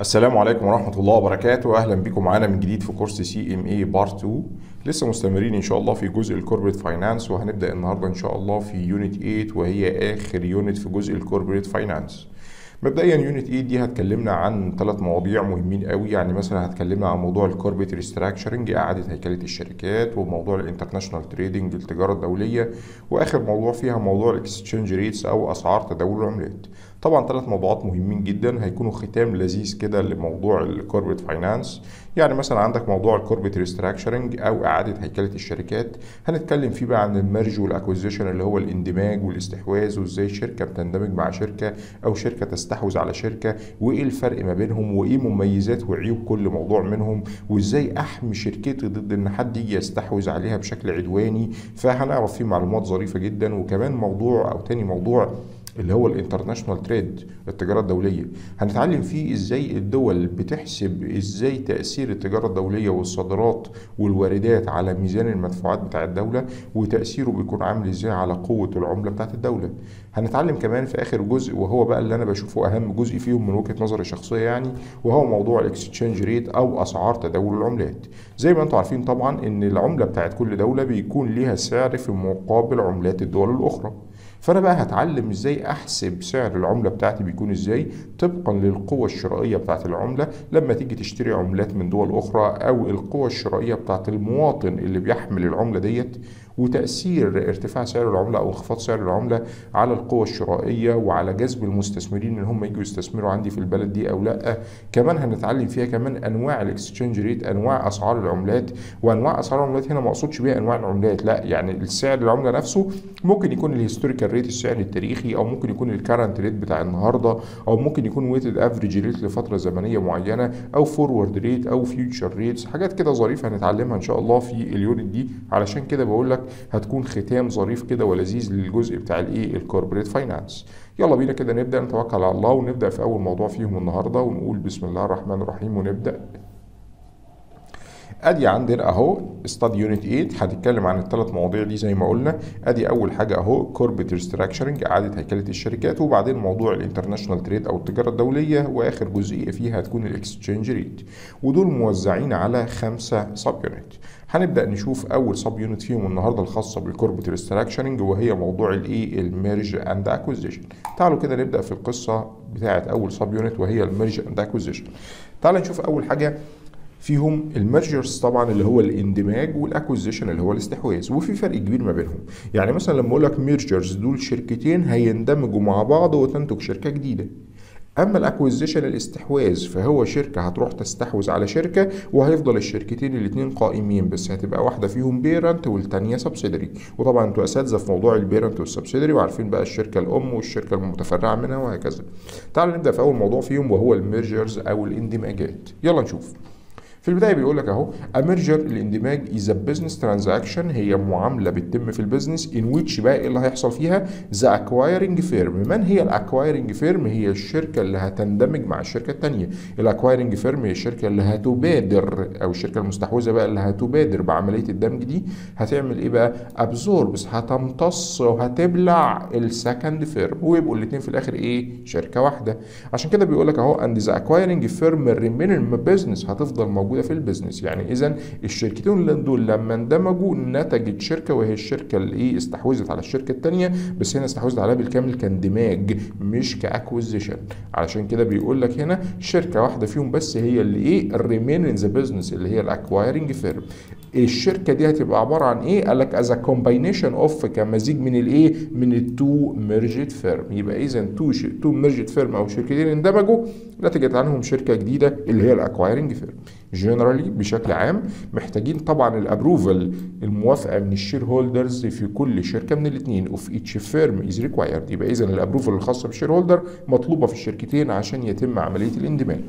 السلام عليكم ورحمة الله وبركاته أهلا بكم معانا من جديد في كورس سي ام اي بارت 2 لسه مستمرين إن شاء الله في جزء الكوربريت فاينانس وهنبدأ النهاردة إن شاء الله في يونت 8 وهي آخر يونت في جزء الكوربريت فاينانس مبدئيا يونت 8 دي هتكلمنا عن ثلاث مواضيع مهمين قوي يعني مثلا هتكلمنا عن موضوع الكوربريت ريستراكشرنج اعاده هيكله الشركات وموضوع الانترناشونال تريدنج التجاره الدوليه واخر موضوع فيها موضوع الاكسشينج ريتس او اسعار تداول العملات طبعا ثلاث موضوعات مهمين جدا هيكونوا ختام لذيذ كده لموضوع الكوربريت فاينانس يعني مثلا عندك موضوع الكوربريت ريستراكشرنج او اعاده هيكله الشركات هنتكلم فيه بقى عن الميرج والاكوزيشن اللي هو الاندماج والاستحواذ وازاي شركه بتندمج مع شركه او شركه تستحوذ على شركه وايه الفرق ما بينهم وايه مميزات وعيوب كل موضوع منهم وازاي احمي شركتي ضد ان حد يجي يستحوذ عليها بشكل عدواني فهنعرف فيه معلومات ظريفه جدا وكمان موضوع او تاني موضوع اللي هو الانترناشونال تريد التجاره الدوليه هنتعلم فيه ازاي الدول بتحسب ازاي تاثير التجاره الدوليه والصادرات والواردات على ميزان المدفوعات بتاع الدوله وتاثيره بيكون عامل ازاي على قوه العمله بتاعت الدوله هنتعلم كمان في اخر جزء وهو بقى اللي انا بشوفه اهم جزء فيهم من وجهه نظري الشخصيه يعني وهو موضوع الاكسشينج ريت او اسعار تداول العملات زي ما انتم عارفين طبعا ان العمله بتاعت كل دوله بيكون ليها سعر في مقابل عملات الدول الاخرى فانا بقى هتعلم ازاي احسب سعر العمله بتاعتي بيكون ازاي طبقا للقوه الشرائيه بتاعت العمله لما تيجي تشتري عملات من دول اخرى او القوه الشرائيه بتاعت المواطن اللي بيحمل العمله ديت وتاثير ارتفاع سعر العمله او انخفاض سعر العمله على القوه الشرائيه وعلى جذب المستثمرين ان هم يجوا يستثمروا عندي في البلد دي او لا كمان هنتعلم فيها كمان انواع الاكسشينج ريت انواع اسعار العملات وانواع اسعار العملات هنا ما اقصدش بيها انواع العملات لا يعني السعر العمله نفسه ممكن يكون الهيستوريكال ريت السعر التاريخي او ممكن يكون الكرنت ريت بتاع النهارده او ممكن يكون ويتد افريج ريت لفتره زمنيه معينه او فورورد ريت او فيوتشر ريتس حاجات كده ظريفه هنتعلمها ان شاء الله في اليونت دي علشان كده بقول لك هتكون ختام ظريف كده ولذيذ للجزء بتاع الايه الكوربريت فاينانس يلا بينا كده نبدا نتوكل على الله ونبدا في اول موضوع فيهم النهارده ونقول بسم الله الرحمن الرحيم ونبدا ادي عندنا اهو ستادي يونت 8 هتتكلم عن الثلاث مواضيع دي زي ما قلنا ادي اول حاجه اهو كوربريت ريستراكشرنج اعاده هيكله الشركات وبعدين موضوع الانترناشونال تريد او التجاره الدوليه واخر جزئيه فيها هتكون الاكسشينج ريت ودول موزعين على خمسه سب يونت هنبدا نشوف اول سب يونت فيهم النهارده الخاصه بالكوربريت ريستراكشرنج وهي موضوع الايه الميرج اند اكوزيشن تعالوا كده نبدا في القصه بتاعه اول سب يونت وهي الميرج اند اكوزيشن تعالوا نشوف اول حاجه فيهم الميرجرز طبعا اللي هو الاندماج والاكوزيشن اللي هو الاستحواذ وفي فرق كبير ما بينهم يعني مثلا لما اقول لك ميرجرز دول شركتين هيندمجوا مع بعض وتنتج شركه جديده اما الاكوزيشن الاستحواذ فهو شركه هتروح تستحوذ على شركه وهيفضل الشركتين الاثنين قائمين بس هتبقى واحده فيهم بيرنت والثانيه سبسيدري وطبعا انتوا اساتذه في موضوع البيرنت والسبسيدري وعارفين بقى الشركه الام والشركه المتفرعه منها وهكذا تعالوا نبدا في اول موضوع فيهم وهو الميرجرز او الاندماجات يلا نشوف في البدايه بيقول لك اهو اميرجر الاندماج از بزنس ترانزاكشن هي معامله بتتم في البيزنس ان ويتش بقى ايه اللي هيحصل فيها ذا اكوايرنج فيرم من هي الاكوايرنج فيرم هي الشركه اللي هتندمج مع الشركه الثانيه الاكوايرنج فيرم هي الشركه اللي هتبادر او الشركه المستحوذه بقى اللي هتبادر بعمليه الدمج دي هتعمل ايه بقى ابزوربس هتمتص وهتبلع السكند فيرم ويبقوا الاثنين في الاخر ايه شركه واحده عشان كده بيقول لك اهو اند ذا اكوايرنج فيرم ريمين بزنس هتفضل موجوده موجوده في البيزنس يعني اذا الشركتين دول لما اندمجوا نتجت شركه وهي الشركه اللي ايه استحوذت على الشركه الثانيه بس هنا استحوذت عليها بالكامل كاندماج مش كاكوزيشن علشان كده بيقول لك هنا شركه واحده فيهم بس هي اللي ايه الريمين ان ذا بزنس اللي هي الاكوايرنج فيرم الشركه دي هتبقى عباره عن ايه قال لك از كومباينيشن اوف كمزيج من الايه من التو ميرجد فيرم يبقى اذا تو تو ميرجد فيرم او شركتين اندمجوا نتجت عنهم شركه جديده اللي هي الاكوايرنج فيرم جنرالي بشكل عام محتاجين طبعا الابروفال الموافقه من الشير هولدرز في كل شركه من الاثنين اوف ايتش فيرم از ريكوايرد يبقى اذا الابروفال الخاصه بالشير هولدر مطلوبه في الشركتين عشان يتم عمليه الاندماج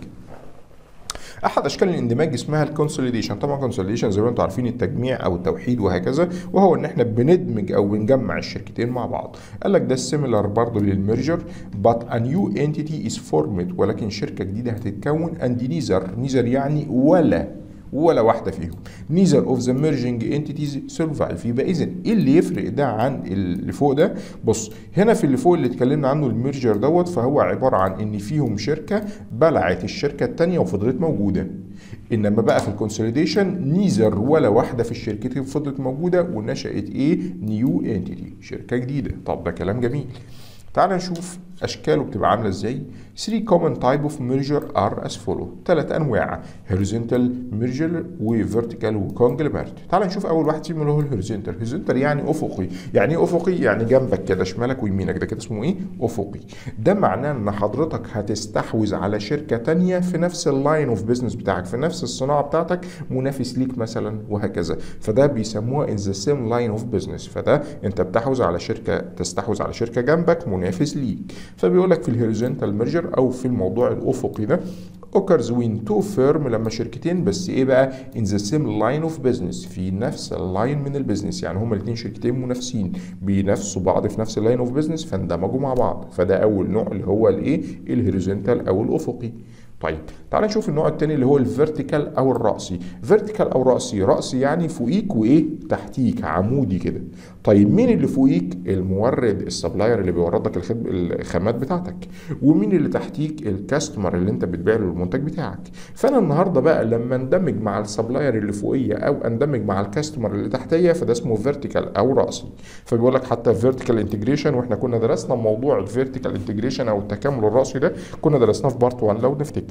احد اشكال الاندماج اسمها الكونسوليديشن طبعا كونسوليديشن زي ما انتم عارفين التجميع او التوحيد وهكذا وهو ان احنا بندمج او بنجمع الشركتين مع بعض قال لك ده سيميلر برضه للميرجر but a new entity is formed ولكن شركه جديده هتتكون and neither neither يعني ولا ولا واحده فيهم neither of the merging entities survive يبقى اذا ايه اللي يفرق ده عن اللي فوق ده بص هنا في اللي فوق اللي اتكلمنا عنه الميرجر دوت فهو عباره عن ان فيهم شركه بلعت الشركه الثانيه وفضلت موجوده انما بقى في الكونسوليديشن نيزر ولا واحده في الشركتين فضلت موجوده ونشات ايه نيو انتيتي شركه جديده طب ده كلام جميل تعال نشوف اشكاله بتبقى عامله ازاي 3 common type of merger are as follow ثلاث انواع horizontal merger و vertical و conglomerate تعال نشوف اول واحد فيهم اللي هو الهوريزونتال horizontal يعني افقي يعني ايه افقي يعني جنبك كده شمالك ويمينك ده كده اسمه ايه افقي ده معناه ان حضرتك هتستحوذ على شركه تانية في نفس اللاين اوف بزنس بتاعك في نفس الصناعه بتاعتك منافس ليك مثلا وهكذا فده بيسموها in the same line of business فده انت بتحوز على شركه تستحوذ على شركه جنبك منافس ليك فبيقول لك في الهوريزونتال ميرجر او في الموضوع الافقي ده occurs when two firm لما شركتين بس ايه بقى in the same line of business في نفس اللاين من البيزنس يعني هما الاثنين شركتين منافسين بينافسوا بعض في نفس اللاين اوف بيزنس فاندمجوا مع بعض فده اول نوع اللي هو الايه الهوريزونتال او الافقي طيب تعال نشوف النوع الثاني اللي هو الفيرتيكال او الراسي فيرتيكال او راسي راسي يعني فوقيك وايه تحتيك عمودي كده طيب مين اللي فوقيك المورد السبلاير اللي بيورد لك الخد... الخامات بتاعتك ومين اللي تحتيك الكاستمر اللي انت بتبيع له المنتج بتاعك فانا النهارده بقى لما اندمج مع السبلاير اللي فوقيه او اندمج مع الكاستمر اللي تحتيه فده اسمه فيرتيكال او راسي فبيقول لك حتى فيرتيكال انتجريشن واحنا كنا درسنا موضوع الفيرتيكال انتجريشن او التكامل الراسي ده كنا درسناه في بارت 1 لو نفتكر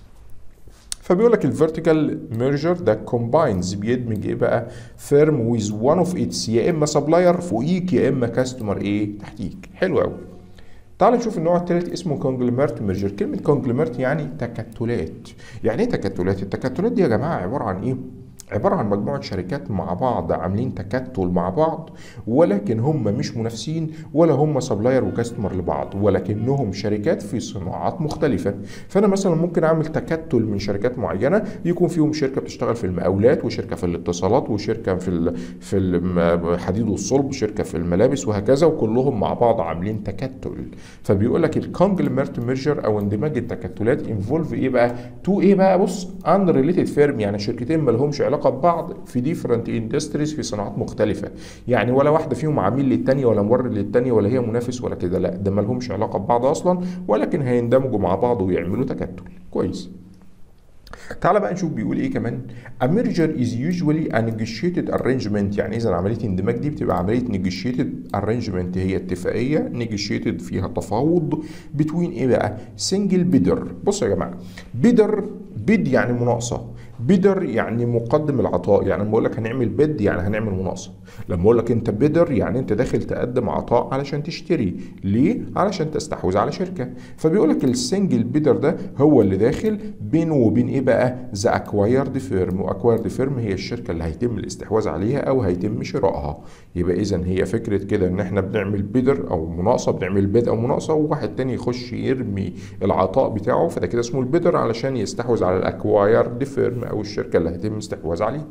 فبيقول لك الفيرتيكال ميرجر ده كومباينز بيدمج ايه بقى فيرم ويز وان اوف اتس يا اما سبلاير فوقيك يا اما كاستمر ايه تحتيك حلو قوي تعال نشوف النوع الثالث اسمه كونجلوميرت ميرجر كلمه كونجلوميرت يعني تكتلات يعني ايه تكتلات التكتلات دي يا جماعه عباره عن ايه عبارة عن مجموعة شركات مع بعض عاملين تكتل مع بعض ولكن هم مش منافسين ولا هم سبلاير وكاستمر لبعض ولكنهم شركات في صناعات مختلفة فأنا مثلا ممكن أعمل تكتل من شركات معينة يكون فيهم شركة بتشتغل في المقاولات وشركة في الاتصالات وشركة في ال في الحديد والصلب وشركة في الملابس وهكذا وكلهم مع بعض عاملين تكتل فبيقول لك الكونجلمرت ميرجر أو اندماج التكتلات انفولف إيه بقى؟ تو إيه بقى بص ان ريليتد فيرم يعني شركتين ما لهمش علاقة علاقه ببعض في ديفرنت اندستريز في صناعات مختلفه يعني ولا واحده فيهم عميل للتانيه ولا مورد للتانيه ولا هي منافس ولا كده لا ده ما لهمش علاقه ببعض اصلا ولكن هيندمجوا مع بعض ويعملوا تكتل كويس تعال بقى نشوف بيقول ايه كمان A merger is usually a negotiated arrangement يعني اذا عمليه اندماج دي بتبقى عمليه negotiated arrangement هي اتفاقيه negotiated فيها تفاوض between ايه بقى single bidder بصوا يا جماعه bidder bid يعني مناقصه بيدر يعني مقدم العطاء يعني لما اقول لك هنعمل بيد يعني هنعمل مناقصه لما اقول لك انت بيدر يعني انت داخل تقدم عطاء علشان تشتري ليه علشان تستحوذ على شركه فبيقول لك السنجل بيدر ده هو اللي داخل بينه وبين ايه بقى ذا اكوايرد فيرم واكوايرد فيرم هي الشركه اللي هيتم الاستحواذ عليها او هيتم شرائها يبقى اذا هي فكره كده ان احنا بنعمل بيدر او مناقصه بنعمل بيد او مناقصه وواحد تاني يخش يرمي العطاء بتاعه فده كده اسمه البيدر علشان يستحوذ على الاكوايرد فيرم او الشركه اللي هيتم استحواذ عليها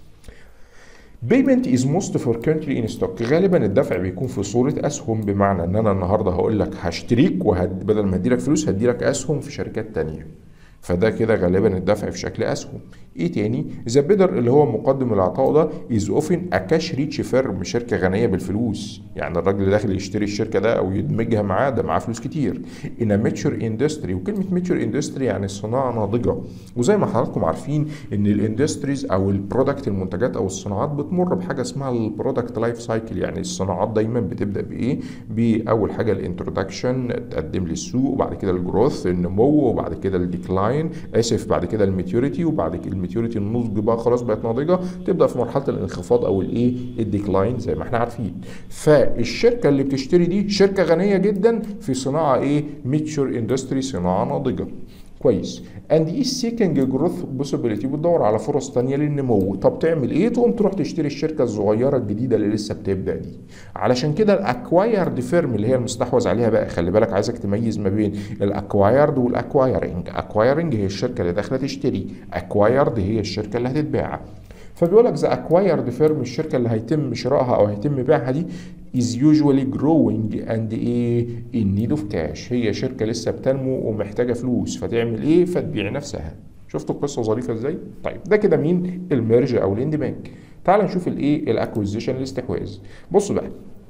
Payment is most frequently in stock غالبا الدفع بيكون في صورة أسهم بمعنى إن أنا النهاردة هقول لك هشتريك وهد... بدل ما أديلك فلوس هديلك أسهم في شركات تانية فده كده غالبا الدفع في شكل اسهم ايه تاني ذا بيدر اللي هو مقدم العطاء ده از اوفن اكاش ريتش فيرم شركه غنيه بالفلوس يعني الراجل اللي داخل يشتري الشركه ده او يدمجها معاه ده معاه فلوس كتير ان ميتشر اندستري وكلمه ميتشر اندستري يعني صناعه ناضجه وزي ما حضراتكم عارفين ان الاندستريز او البرودكت المنتجات او الصناعات بتمر بحاجه اسمها البرودكت لايف سايكل يعني الصناعات دايما بتبدا بايه باول حاجه الانترودكشن تقدم للسوق وبعد كده الجروث النمو وبعد كده الديكلاين اسف بعد كده الماتيوريتي وبعد كده الماتيوريتي النضج بقى خلاص بقت ناضجه تبدا في مرحله الانخفاض او الايه الديكلاين زي ما احنا عارفين فالشركه اللي بتشتري دي شركه غنيه جدا في صناعه ايه ميتشور اندستري صناعه ناضجه كويس اند اي سيكينج جروث بوسيبيليتي بتدور على فرص تانية للنمو طب تعمل ايه تقوم تروح تشتري الشركه الصغيره الجديده اللي لسه بتبدا دي علشان كده الاكوايرد فيرم اللي هي المستحوذ عليها بقى خلي بالك عايزك تميز ما بين الاكوايرد والاكوايرنج اكوايرنج هي الشركه اللي داخله تشتري اكوايرد هي الشركه اللي هتتباع فبيقول لك ذا اكوايرد فيرم الشركه اللي هيتم شرائها او هيتم بيعها دي is usually growing and ايه in need of cash هي شركه لسه بتنمو ومحتاجه فلوس فتعمل ايه فتبيع نفسها شفتوا القصه ظريفه ازاي طيب ده كده مين الميرج او الاندماج تعال نشوف الايه الاكوزيشن الاستحواذ بص بقى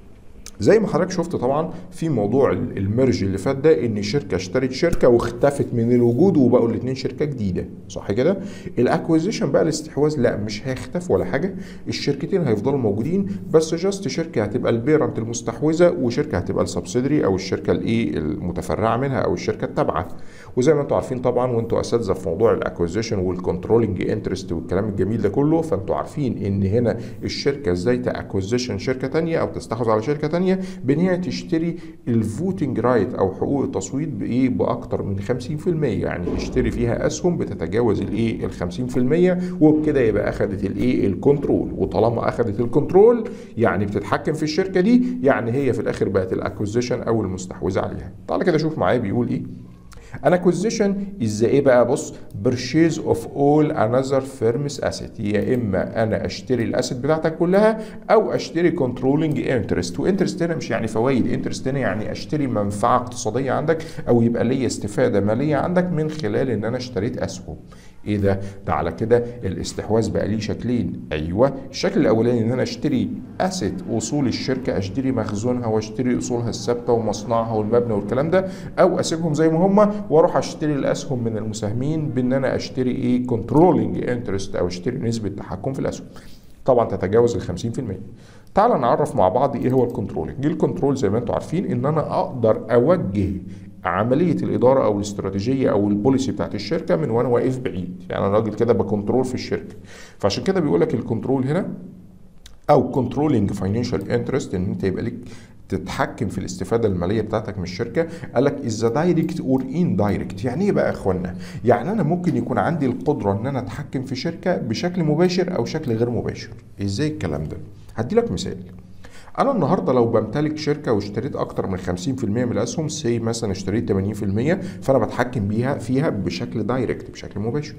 زي ما حضرتك شفت طبعا في موضوع الميرج اللي فات ده ان شركه اشترت شركه واختفت من الوجود وبقوا الاثنين شركه جديده صح كده الاكوزيشن بقى الاستحواذ لا مش هيختفوا ولا حاجه الشركتين هيفضلوا موجودين بس جاست شركه هتبقى البيرنت المستحوذه وشركه هتبقى السبسيدري او الشركه الايه المتفرعه منها او الشركه التابعه وزي ما انتم عارفين طبعا وانتم اساتذه في موضوع الاكوزيشن والكنترولنج انترست والكلام الجميل ده كله فانتم عارفين ان هنا الشركه ازاي تاكوزيشن شركه ثانيه او تستحوذ على شركه ثانيه بان هي تشتري الفوتنج رايت او حقوق التصويت بايه باكتر من 50% يعني تشتري فيها اسهم بتتجاوز الايه ال 50% وبكده يبقى اخذت الايه الكنترول وطالما اخذت الكنترول يعني بتتحكم في الشركه دي يعني هي في الاخر بقت الاكوزيشن او المستحوذه عليها تعالى كده شوف معايا بيقول ايه an acquisition is ايه بقى بص purchase of all another firm's asset يا اما انا اشتري الاسيت بتاعتك كلها او اشتري controlling interest وانترست هنا مش يعني فوائد انترست هنا يعني اشتري منفعه اقتصاديه عندك او يبقى ليا استفاده ماليه عندك من خلال ان انا اشتريت اسهم ايه ده؟ ده على كده الاستحواذ بقى ليه شكلين ايوه الشكل الاولاني ان انا اشتري اسيت اصول الشركه اشتري مخزونها واشتري اصولها الثابته ومصنعها والمبنى والكلام ده او اسيبهم زي ما هم واروح اشتري الاسهم من المساهمين بان انا اشتري ايه كنترولنج انترست او اشتري نسبه تحكم في الاسهم طبعا تتجاوز ال 50% تعال نعرف مع بعض ايه هو الكنترولنج الكنترول زي ما انتم عارفين ان انا اقدر اوجه عمليه الاداره او الاستراتيجيه او البوليسي بتاعت الشركه من وانا واقف بعيد يعني انا راجل كده بكنترول في الشركه فعشان كده بيقول لك الكنترول هنا او كنترولنج فاينانشال انترست ان انت يبقى لك تتحكم في الاستفاده الماليه بتاعتك من الشركه قال لك از دايركت اور ان دايركت يعني ايه بقى يا اخوانا يعني انا ممكن يكون عندي القدره ان انا اتحكم في شركه بشكل مباشر او شكل غير مباشر ازاي الكلام ده هدي لك مثال انا النهارده لو بمتلك شركه واشتريت اكتر من 50% من الاسهم سي مثلا اشتريت 80% فانا بتحكم بيها فيها بشكل دايركت بشكل مباشر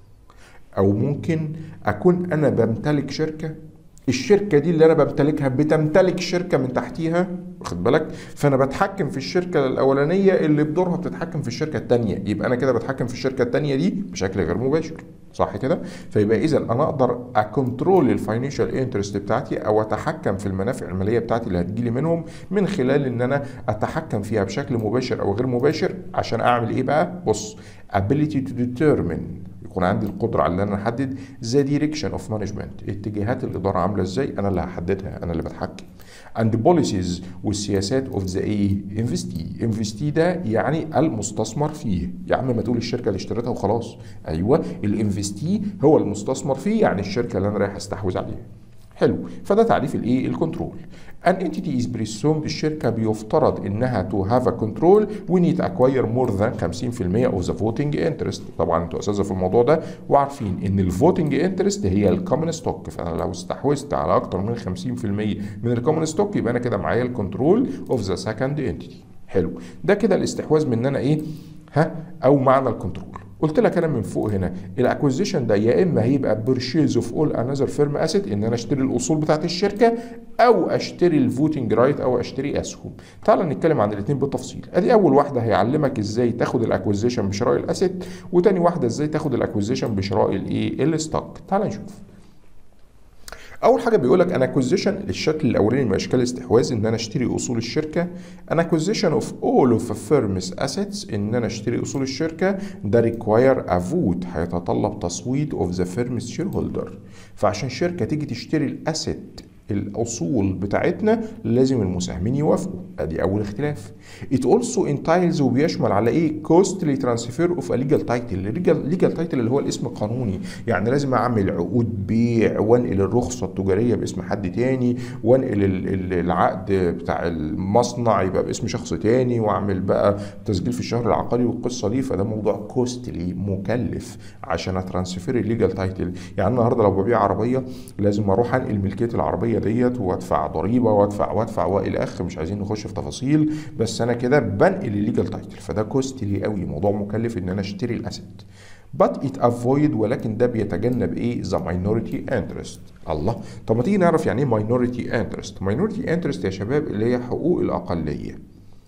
او ممكن اكون انا بمتلك شركه الشركه دي اللي انا بمتلكها بتمتلك شركه من تحتيها واخد بالك فانا بتحكم في الشركه الاولانيه اللي بدورها بتتحكم في الشركه الثانيه يبقى انا كده بتحكم في الشركه الثانيه دي بشكل غير مباشر صح كده فيبقى اذا انا اقدر اكنترول الفاينانشال انترست بتاعتي او اتحكم في المنافع الماليه بتاعتي اللي هتجيلي منهم من خلال ان انا اتحكم فيها بشكل مباشر او غير مباشر عشان اعمل ايه بقى بص ability to determine يكون عندي القدره على ان انا احدد ذا دايركشن اوف مانجمنت اتجاهات الاداره عامله ازاي انا اللي هحددها انا اللي بتحكم عند بوليسيز والسياسات اوف ذا ايه انفستي انفستي ده يعني المستثمر فيه يا عم ما تقول الشركه اللي اشتريتها وخلاص ايوه الانفستي هو المستثمر فيه يعني الشركه اللي انا رايح استحوذ عليها حلو فده تعريف الايه الكنترول ان انتيتي از بريسومد الشركه بيفترض انها تو هاف ا كنترول وين اكواير مور ذان 50% اوف ذا فوتنج انترست طبعا انتوا اساتذه في الموضوع ده وعارفين ان الفوتنج انترست هي الكومن ستوك فانا لو استحوذت على اكتر من 50% من الكومن ستوك يبقى انا كده معايا الكنترول اوف ذا سكند انتيتي حلو ده كده الاستحواذ من انا ايه ها او معنى الكنترول قلت لك انا من فوق هنا الاكوزيشن ده يا اما هيبقى بيرشيز اوف اول انذر فيرم اسيت ان انا اشتري الاصول بتاعت الشركه او اشتري الفوتنج رايت او اشتري اسهم تعال نتكلم عن الاثنين بالتفصيل ادي اول واحده هيعلمك ازاي تاخد الاكوزيشن بشراء الاسيت وتاني واحده ازاي تاخد الاكوزيشن بشراء الايه الستوك تعال نشوف اول حاجه بيقول لك انا اكوزيشن الشكل الاولاني من اشكال الاستحواذ ان انا اشتري اصول الشركه انا اكوزيشن اوف اول اوف فيرمز اسيتس ان انا اشتري اصول الشركه ده ريكواير افوت هيتطلب تصويت اوف ذا فيرمز شير هولدر فعشان شركه تيجي تشتري الاسيت الاصول بتاعتنا لازم المساهمين يوافقوا ادي اول اختلاف it also entails وبيشمل على ايه costly transfer of a legal title legal title اللي هو الاسم القانوني يعني لازم اعمل عقود بيع وانقل الرخصه التجاريه باسم حد تاني وانقل العقد بتاع المصنع يبقى باسم شخص تاني واعمل بقى تسجيل في الشهر العقاري والقصه دي فده موضوع كوستلي مكلف عشان اترانسفير الليجال تايتل يعني النهارده لو ببيع عربيه لازم اروح انقل ملكيه العربيه ديت وادفع ضريبه وادفع وادفع والى اخ مش عايزين نخش في تفاصيل بس انا كده بنقل الليجل تايتل فده كوستلي قوي موضوع مكلف ان انا اشتري الاسيت but it avoid ولكن ده بيتجنب ايه the minority interest الله طب ما تيجي نعرف يعني ايه minority interest minority interest يا شباب اللي هي حقوق الاقليه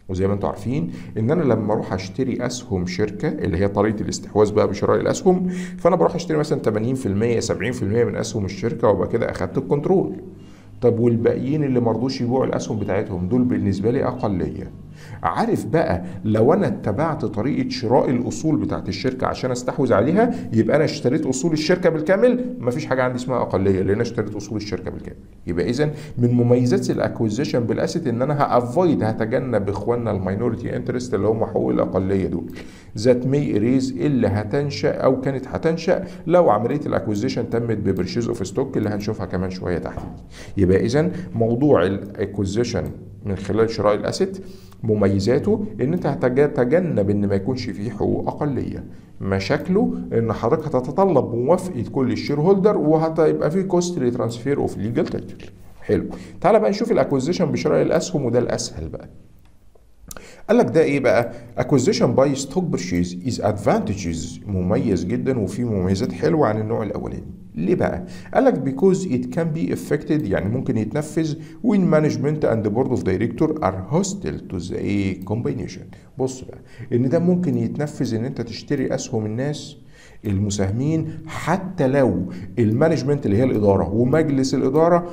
وزي ما انتم عارفين ان انا لما اروح اشتري اسهم شركه اللي هي طريقه الاستحواذ بقى بشراء الاسهم فانا بروح اشتري مثلا 80% 70% من اسهم الشركه وابقى كده اخدت الكنترول طب والباقيين اللي مرضوش يبيعوا الاسهم بتاعتهم دول بالنسبه لي اقليه عارف بقى لو انا اتبعت طريقه شراء الاصول بتاعت الشركه عشان استحوذ عليها يبقى انا اشتريت اصول الشركه بالكامل مفيش حاجه عندي اسمها اقليه لان انا اشتريت اصول الشركه بالكامل يبقى اذا من مميزات الاكوزيشن بالاسيت ان انا هافويد هتجنب اخواننا الماينورتي انترست اللي هم حقوق الاقليه دول ذات مي اريز اللي هتنشا او كانت هتنشا لو عمليه الاكوزيشن تمت ببرشيز اوف ستوك اللي هنشوفها كمان شويه تحت يبقى اذا موضوع الاكوزيشن من خلال شراء الاسيت مميزاته ان انت هتتجنب ان ما يكونش فيه حقوق اقليه مشاكله ان حضرتك هتتطلب موافقه كل الشير هولدر وهتبقى فيه كوست لترانسفير اوف ليجل تايتل حلو تعال بقى نشوف الاكوزيشن بشراء الاسهم وده الاسهل بقى قال لك ده ايه بقى acquisition by stock purchase is advantages مميز جدا وفيه مميزات حلوه عن النوع الاولاني ليه بقى؟ قال لك because it can be effected يعني ممكن يتنفذ when management and the board of director are hostile to the a combination بص بقى ان ده ممكن يتنفذ ان انت تشتري اسهم الناس المساهمين حتى لو المانجمنت اللي هي الاداره ومجلس الاداره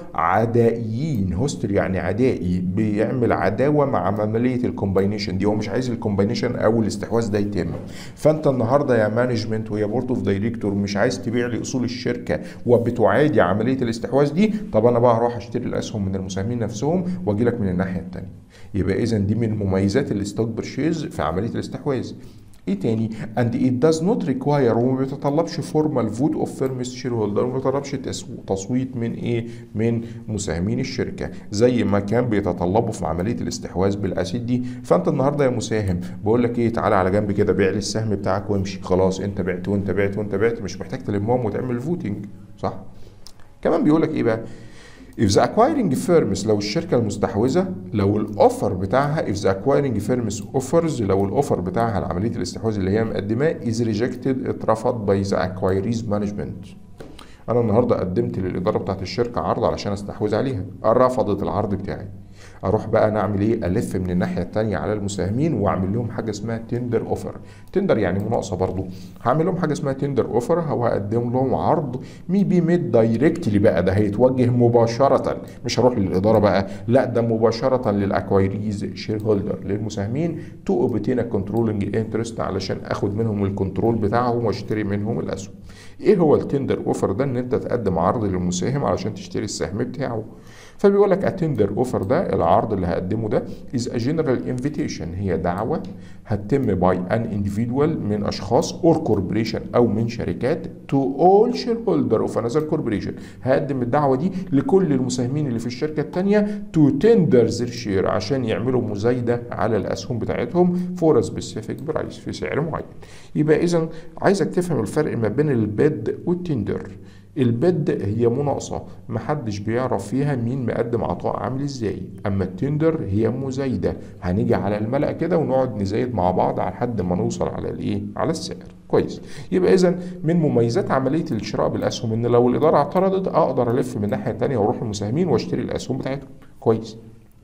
عدائيين هوستل يعني عدائي بيعمل عداوه مع عمليه الكومباينيشن دي هو مش عايز الكومباينيشن او الاستحواذ ده يتم فانت النهارده يا مانجمنت ويا بورد اوف دايركتور مش عايز تبيع لي اصول الشركه وبتعادي عمليه الاستحواذ دي طب انا بقى هروح اشتري الاسهم من المساهمين نفسهم واجي لك من الناحيه الثانيه يبقى اذا دي من مميزات الستوك برشيز في عمليه الاستحواذ ايه تاني and it does not require وما بيتطلبش formal vote of firm shareholder وما بيتطلبش تصويت من ايه من مساهمين الشركه زي ما كان بيتطلبوا في عمليه الاستحواذ بالاسيد دي فانت النهارده يا مساهم بقول لك ايه تعالى على جنب كده بيع لي السهم بتاعك وامشي خلاص انت بعت وانت بعت وانت بعت مش محتاج تلمهم وتعمل فوتنج صح كمان بيقول لك ايه بقى if the acquiring firms لو الشركة المستحوذة لو الاوفر بتاعها if the acquiring firms offers لو الاوفر بتاعها لعملية الاستحواذ اللي هي مقدماه is rejected اترفض by the acquirees management انا النهارده قدمت للاداره بتاعت الشركه عرض علشان استحوذ عليها رفضت العرض بتاعي اروح بقى نعمل ايه الف من الناحيه الثانيه على المساهمين واعمل لهم حاجه اسمها تندر اوفر تندر يعني مناقصه برضو هعمل لهم حاجه اسمها تندر اوفر او هقدم لهم عرض مي بي ميد دايركتلي بقى ده هيتوجه مباشره مش هروح للاداره بقى لا ده مباشره للاكوايريز شير هولدر للمساهمين تو اوبتين كنترولنج انترست علشان اخد منهم الكنترول بتاعهم واشتري منهم الاسهم ايه هو التندر اوفر ده ان انت تقدم عرض للمساهم علشان تشتري السهم بتاعه فبيقول لك اتندر اوفر ده العرض اللي هقدمه ده از ا جنرال انفيتيشن هي دعوه هتتم باي ان انديفيدوال من اشخاص اور كوربريشن او من شركات تو اول شير هولدر اوف انذر كوربريشن هقدم الدعوه دي لكل المساهمين اللي في الشركه الثانيه تو تندر زير شير عشان يعملوا مزايده على الاسهم بتاعتهم فور سبيسيفيك برايس في سعر معين يبقى اذا عايزك تفهم الفرق ما بين البيد والتندر البد هي مناقصة محدش بيعرف فيها مين مقدم عطاء عامل ازاي اما التندر هي مزايدة هنيجي على الملأ كده ونقعد نزايد مع بعض لحد ما نوصل على الايه على السعر كويس يبقى اذا من مميزات عمليه الشراء بالاسهم ان لو الاداره اعترضت اقدر الف من الناحيه الثانيه واروح المساهمين واشتري الاسهم بتاعتهم كويس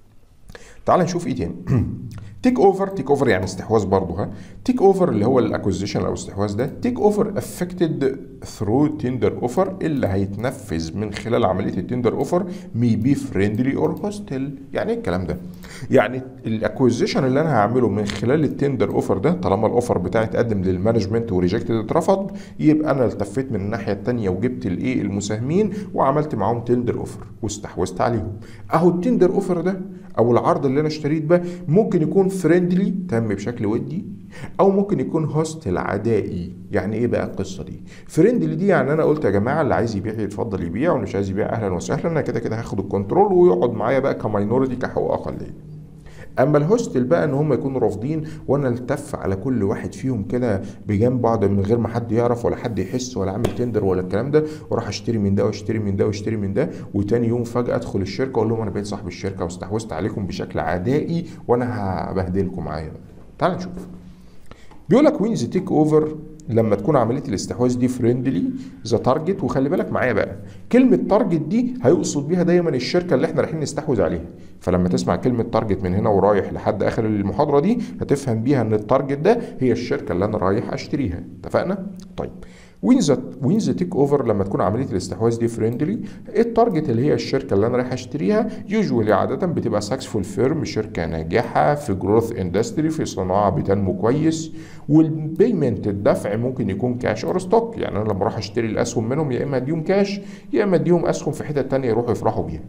تعال نشوف ايه تاني تيك اوفر تيك اوفر يعني استحواذ برضه ها تيك اوفر اللي هو الاكوزيشن او الاستحواذ ده تيك اوفر افكتد ثرو تندر اوفر اللي هيتنفذ من خلال عمليه التندر اوفر مي بي فريندلي اور هوستيل يعني ايه الكلام ده يعني الاكوزيشن اللي انا هعمله من خلال التندر اوفر ده طالما الاوفر بتاعي اتقدم للمانجمنت وريجكتد اترفض يبقى انا التفيت من الناحيه الثانيه وجبت الايه المساهمين وعملت معاهم تندر اوفر واستحوذت عليهم اهو التندر اوفر ده او العرض اللي انا اشتريت ده ممكن يكون فريندلي تم بشكل ودي او ممكن يكون هوستل عدائي يعني ايه بقى القصه دي فريندلي دي يعني انا قلت يا جماعه اللي عايز يبيع يتفضل يبيع واللي مش عايز يبيع اهلا وسهلا انا كده كده هاخد الكنترول ويقعد معايا بقى كماينورتي كحقوق اقليه اما الهوستل بقى ان هم يكونوا رافضين وانا التف على كل واحد فيهم كده بجنب بعض من غير ما حد يعرف ولا حد يحس ولا اعمل تندر ولا الكلام ده واروح اشتري من ده واشتري من ده واشتري من ده وتاني يوم فجاه ادخل الشركه اقول لهم انا بقيت صاحب الشركه واستحوذت عليكم بشكل عدائي وانا هبهدلكم معايا بقى تعال نشوف بيقول لك وين ذا تيك اوفر لما تكون عمليه الاستحواذ دي فريندلي ذا تارجت وخلي بالك معايا بقى كلمه تارجت دي هيقصد بيها دايما الشركه اللي احنا رايحين نستحوذ عليها فلما تسمع كلمه تارجت من هنا ورايح لحد اخر المحاضره دي هتفهم بيها ان التارجت ده هي الشركه اللي انا رايح اشتريها اتفقنا طيب وين ذا وين ذا تيك اوفر لما تكون عمليه الاستحواذ دي فريندلي التارجت اللي هي الشركه اللي انا رايح اشتريها يوجوالي عاده بتبقى ساكسفول فيرم شركه ناجحه في جروث اندستري في صناعه بتنمو كويس والبيمنت الدفع ممكن يكون كاش اور ستوك يعني انا لما اروح اشتري الاسهم منهم يا اما اديهم كاش يا اما اديهم اسهم في حته تانية يروحوا يفرحوا بيها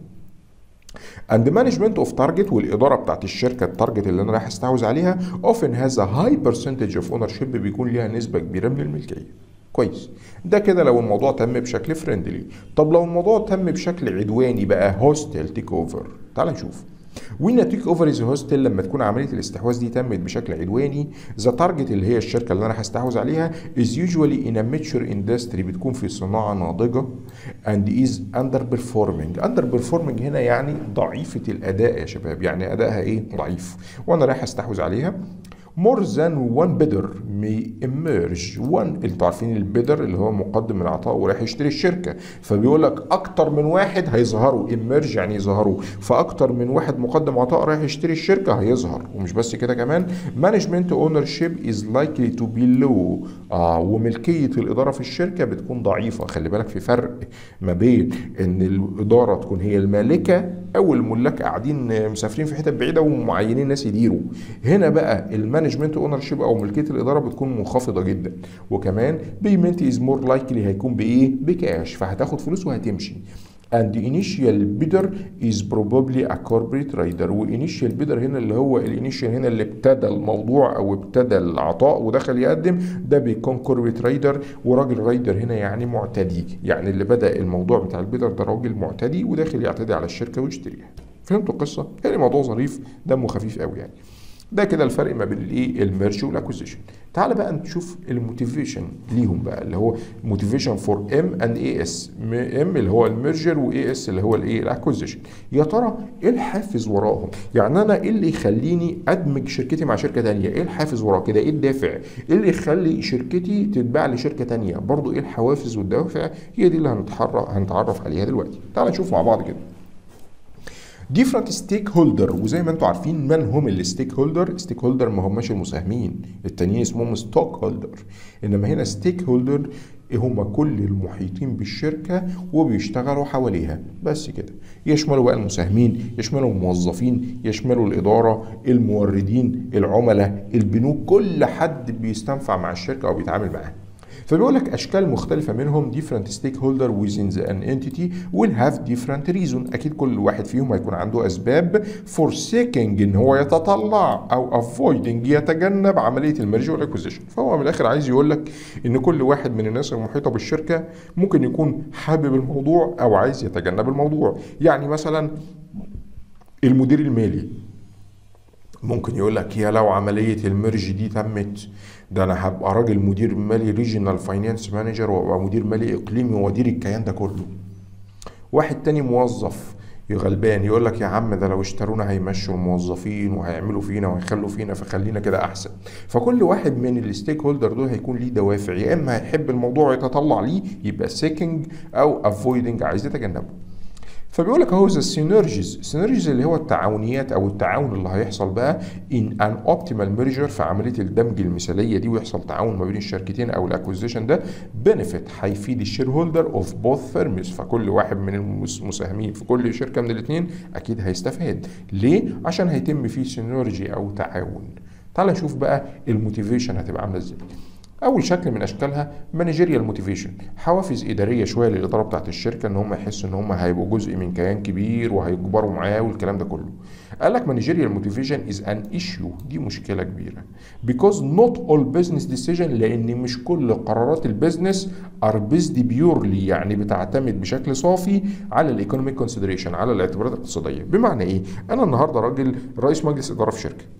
اند مانجمنت اوف تارجت والاداره بتاعت الشركه التارجت اللي انا رايح استحوذ عليها اوفن هاز هاي برسنتج اوف اونر شيب بيكون ليها نسبه كبيره من الملكيه كويس ده كده لو الموضوع تم بشكل فريندلي طب لو الموضوع تم بشكل عدواني بقى هوستيل تيك اوفر تعال نشوف وين تيك اوفر از هوستيل لما تكون عمليه الاستحواذ دي تمت بشكل عدواني ذا تارجت اللي هي الشركه اللي انا هستحوذ عليها از يوجوالي ان ماتشور اندستري بتكون في صناعه ناضجه اند از اندر بيرفورمينج اندر بيرفورمينج هنا يعني ضعيفه الاداء يا شباب يعني ادائها ايه ضعيف وانا رايح استحوذ عليها more than one bidder may emerge one انتوا عارفين البيدر اللي هو مقدم العطاء ورايح يشتري الشركه فبيقول لك اكتر من واحد هيظهروا emerge يعني يظهروا فاكتر من واحد مقدم عطاء رايح يشتري الشركه هيظهر ومش بس كده كمان management ownership is likely to be low اه وملكيه الاداره في الشركه بتكون ضعيفه خلي بالك في فرق ما بين ان الاداره تكون هي المالكه او الملاك قاعدين مسافرين في حتت بعيده ومعينين ناس يديروا هنا بقى المانجمنت اونر شيب او ملكيه الاداره بتكون منخفضه جدا وكمان بيمنت از مور لايكلي هيكون بايه بكاش فهتاخد فلوس وهتمشي and the initial bidder is probably a corporate rider وانيشال bidder هنا اللي هو الانيشال هنا اللي ابتدى الموضوع او ابتدى العطاء ودخل يقدم ده بيكون كوربريت رايدر وراجل رايدر هنا يعني معتدي يعني اللي بدا الموضوع بتاع البيدر ده راجل معتدي وداخل يعتدي على الشركه ويشتريها فهمتوا القصه يعني موضوع ظريف دمه خفيف قوي يعني ده كده الفرق ما بين الايه الميرج والاكوزيشن تعال بقى نشوف الموتيفيشن ليهم بقى اللي هو موتيفيشن فور ام اند اي اس ام اللي هو الميرجر واي اس اللي هو الايه الاكوزيشن يا ترى ايه الحافز وراهم يعني انا ايه اللي يخليني ادمج شركتي مع شركه تانية ايه الحافز وراه كده ايه الدافع ايه اللي يخلي شركتي تتباع لشركه تانية برضو ايه الحوافز والدوافع هي دي اللي هنتحرك هنتعرف عليها دلوقتي تعال نشوف مع بعض كده ديفرنت ستيك هولدر وزي ما انتم عارفين من هم الستيك هولدر ستيك هولدر ما هماش المساهمين التانيين اسمهم ستوك هولدر انما هنا ستيك هولدر هم كل المحيطين بالشركة وبيشتغلوا حواليها بس كده يشملوا بقى المساهمين يشملوا الموظفين يشملوا الإدارة الموردين العملاء البنوك كل حد بيستنفع مع الشركة أو بيتعامل معاها فبيقول لك اشكال مختلفه منهم different stakeholder within the an entity will have different reason اكيد كل واحد فيهم هيكون عنده اسباب for seeking ان هو يتطلع او avoiding يتجنب عمليه الميرج والاكوزيشن فهو من الاخر عايز يقول لك ان كل واحد من الناس المحيطه بالشركه ممكن يكون حابب الموضوع او عايز يتجنب الموضوع يعني مثلا المدير المالي ممكن يقول لك يا لو عمليه الميرج دي تمت ده انا هبقى راجل مدير مالي ريجنال فاينانس مانجر وابقى مدير مالي اقليمي وادير الكيان ده كله واحد تاني موظف غلبان يقول لك يا عم ده لو اشترونا هيمشوا الموظفين وهيعملوا فينا وهيخلوا فينا فخلينا كده احسن فكل واحد من الستيك هولدر دول هيكون ليه دوافع يا اما هيحب الموضوع يتطلع ليه يبقى سيكينج او افويدنج عايز يتجنبه فبيقول لك اهو ذا سينرجيز سينرجيز اللي هو التعاونيات او التعاون اللي هيحصل بقى ان ان اوبتيمال ميرجر في عمليه الدمج المثاليه دي ويحصل تعاون ما بين الشركتين او الاكوزيشن ده بنفيت هيفيد الشير هولدر اوف بوث فيرمز فكل واحد من المساهمين في كل شركه من الاثنين اكيد هيستفاد ليه عشان هيتم فيه سينرجي او تعاون تعال نشوف بقى الموتيفيشن هتبقى عامله ازاي اول شكل من اشكالها مانجيريال موتيفيشن حوافز اداريه شويه للاداره بتاعت الشركه ان هم يحسوا ان هم هيبقوا جزء من كيان كبير وهيكبروا معاه والكلام ده كله قال لك مانجيريال موتيفيشن از ان ايشيو دي مشكله كبيره because not all business decision لان مش كل قرارات البيزنس ار بيزد بيورلي يعني بتعتمد بشكل صافي على الايكونوميك كونسيدريشن على الاعتبارات الاقتصاديه بمعنى ايه انا النهارده راجل رئيس مجلس اداره في شركه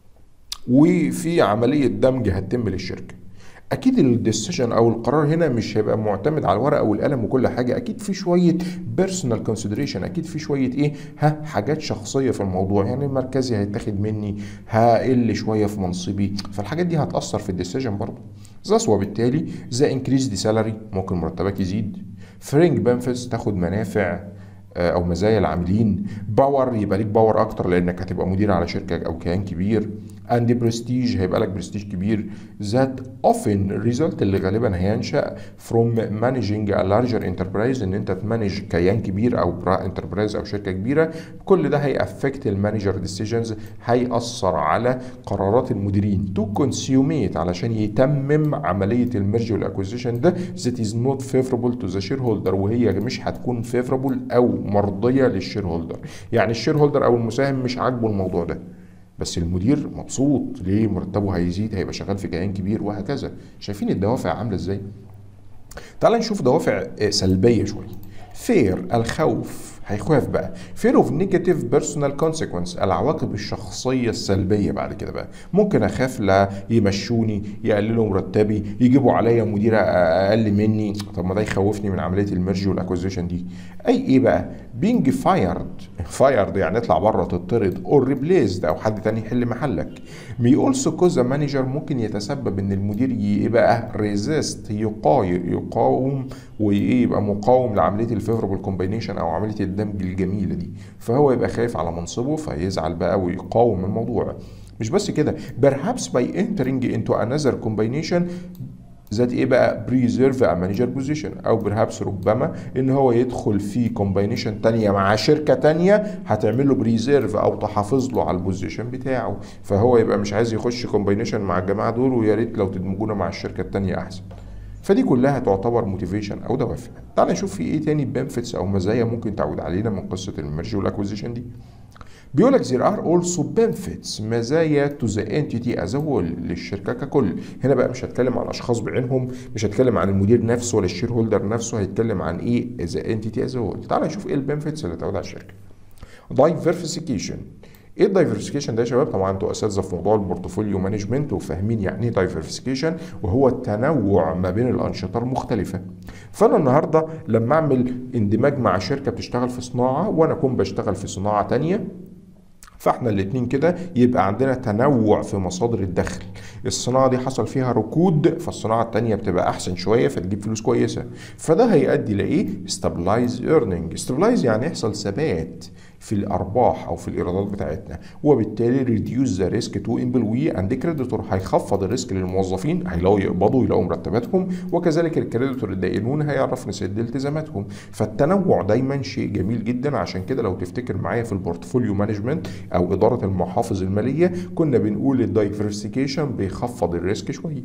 وفي عمليه دمج هتتم للشركه اكيد الديسيجن او القرار هنا مش هيبقى معتمد على الورقه والقلم وكل حاجه اكيد في شويه بيرسونال كونسيدريشن اكيد في شويه ايه ها حاجات شخصيه في الموضوع يعني مركزي هيتاخد مني هقل شويه في منصبي فالحاجات دي هتاثر في الديسيجن برضه thus وبالتالي ذا increased salary ممكن مرتبك يزيد فرينج بنفيتس تاخد منافع آه، او مزايا العاملين باور يبقى ليك باور اكتر لانك هتبقى مدير على شركه او كيان كبير اند برستيج هيبقى لك برستيج كبير ذات اوفن ريزلت اللي غالبا هينشا فروم مانجينج ا لارجر انتربرايز ان انت تمانج كيان كبير او انتربرايز او شركه كبيره كل ده هيأفكت المانجر ديسيجنز هيأثر على قرارات المديرين تو كونسيوميت علشان يتمم عمليه الميرج والاكوزيشن ده ذات از نوت فيفربل تو ذا شير هولدر وهي مش هتكون فيفربل او مرضيه للشير هولدر يعني الشير هولدر او المساهم مش عاجبه الموضوع ده بس المدير مبسوط ليه مرتبه هيزيد هيبقى شغال في كيان كبير وهكذا شايفين الدوافع عامله ازاي تعال نشوف دوافع آه، سلبيه شويه فير الخوف هيخاف بقى fear of negative personal consequence العواقب الشخصية السلبية بعد كده بقى ممكن أخاف لا يمشوني يقللوا مرتبي يجيبوا عليا مدير أقل مني طب ما ده يخوفني من عملية الميرج والأكوزيشن دي أي إيه بقى being fired fired يعني اطلع بره تطرد or replaced أو حد تاني يحل محلك may also cause a manager ممكن يتسبب إن المدير يبقى resist يقاوم يقاوم ويبقى مقاوم لعملية الفيفربل كومبينيشن أو عملية الدمج الجميلة دي فهو يبقى خايف على منصبه فيزعل بقى ويقاوم الموضوع مش بس كده perhaps by entering into another combination ذات ايه بقى بريزيرف ا مانجر بوزيشن او برهابس ربما ان هو يدخل في كومباينيشن تانية مع شركه تانية هتعمل له بريزيرف او تحافظ له على البوزيشن بتاعه فهو يبقى مش عايز يخش كومباينيشن مع الجماعه دول ويا ريت لو تدمجونا مع الشركه التانية احسن فدي كلها تعتبر موتيفيشن او دوافع تعال نشوف في ايه تاني بنفيتس او مزايا ممكن تعود علينا من قصه الميرج والاكوزيشن دي بيقول لك there are also benefits مزايا to the entity as a whole للشركه ككل هنا بقى مش هتكلم عن اشخاص بعينهم مش هتكلم عن المدير نفسه ولا الشير هولدر نفسه هيتكلم عن ايه the entity as a whole تعال نشوف ايه البنفيتس اللي تعود على الشركه diversification ايه الدايفرسيفيكيشن ده يا شباب طبعا انتوا اساتذه في موضوع البورتفوليو مانجمنت وفاهمين يعني ايه دايفرسيفيكيشن وهو التنوع ما بين الانشطه المختلفه فانا النهارده لما اعمل اندماج مع شركه بتشتغل في صناعه وانا اكون بشتغل في صناعه تانية فاحنا الاتنين كده يبقى عندنا تنوع في مصادر الدخل الصناعه دي حصل فيها ركود فالصناعه التانية بتبقى احسن شويه فتجيب فلوس كويسه فده هيؤدي لايه stabilize earning stabilize يعني يحصل ثبات في الارباح او في الايرادات بتاعتنا وبالتالي ريديوز ذا ريسك تو امبلوي اند كريديتور هيخفض الريسك للموظفين هيلاقوا يقبضوا يلاقوا مرتباتهم وكذلك الكريديتور الدائنون هيعرف نسد التزاماتهم فالتنوع دايما شيء جميل جدا عشان كده لو تفتكر معايا في البورتفوليو مانجمنت او اداره المحافظ الماليه كنا بنقول الدايفرسيكيشن بيخفض الريسك شويه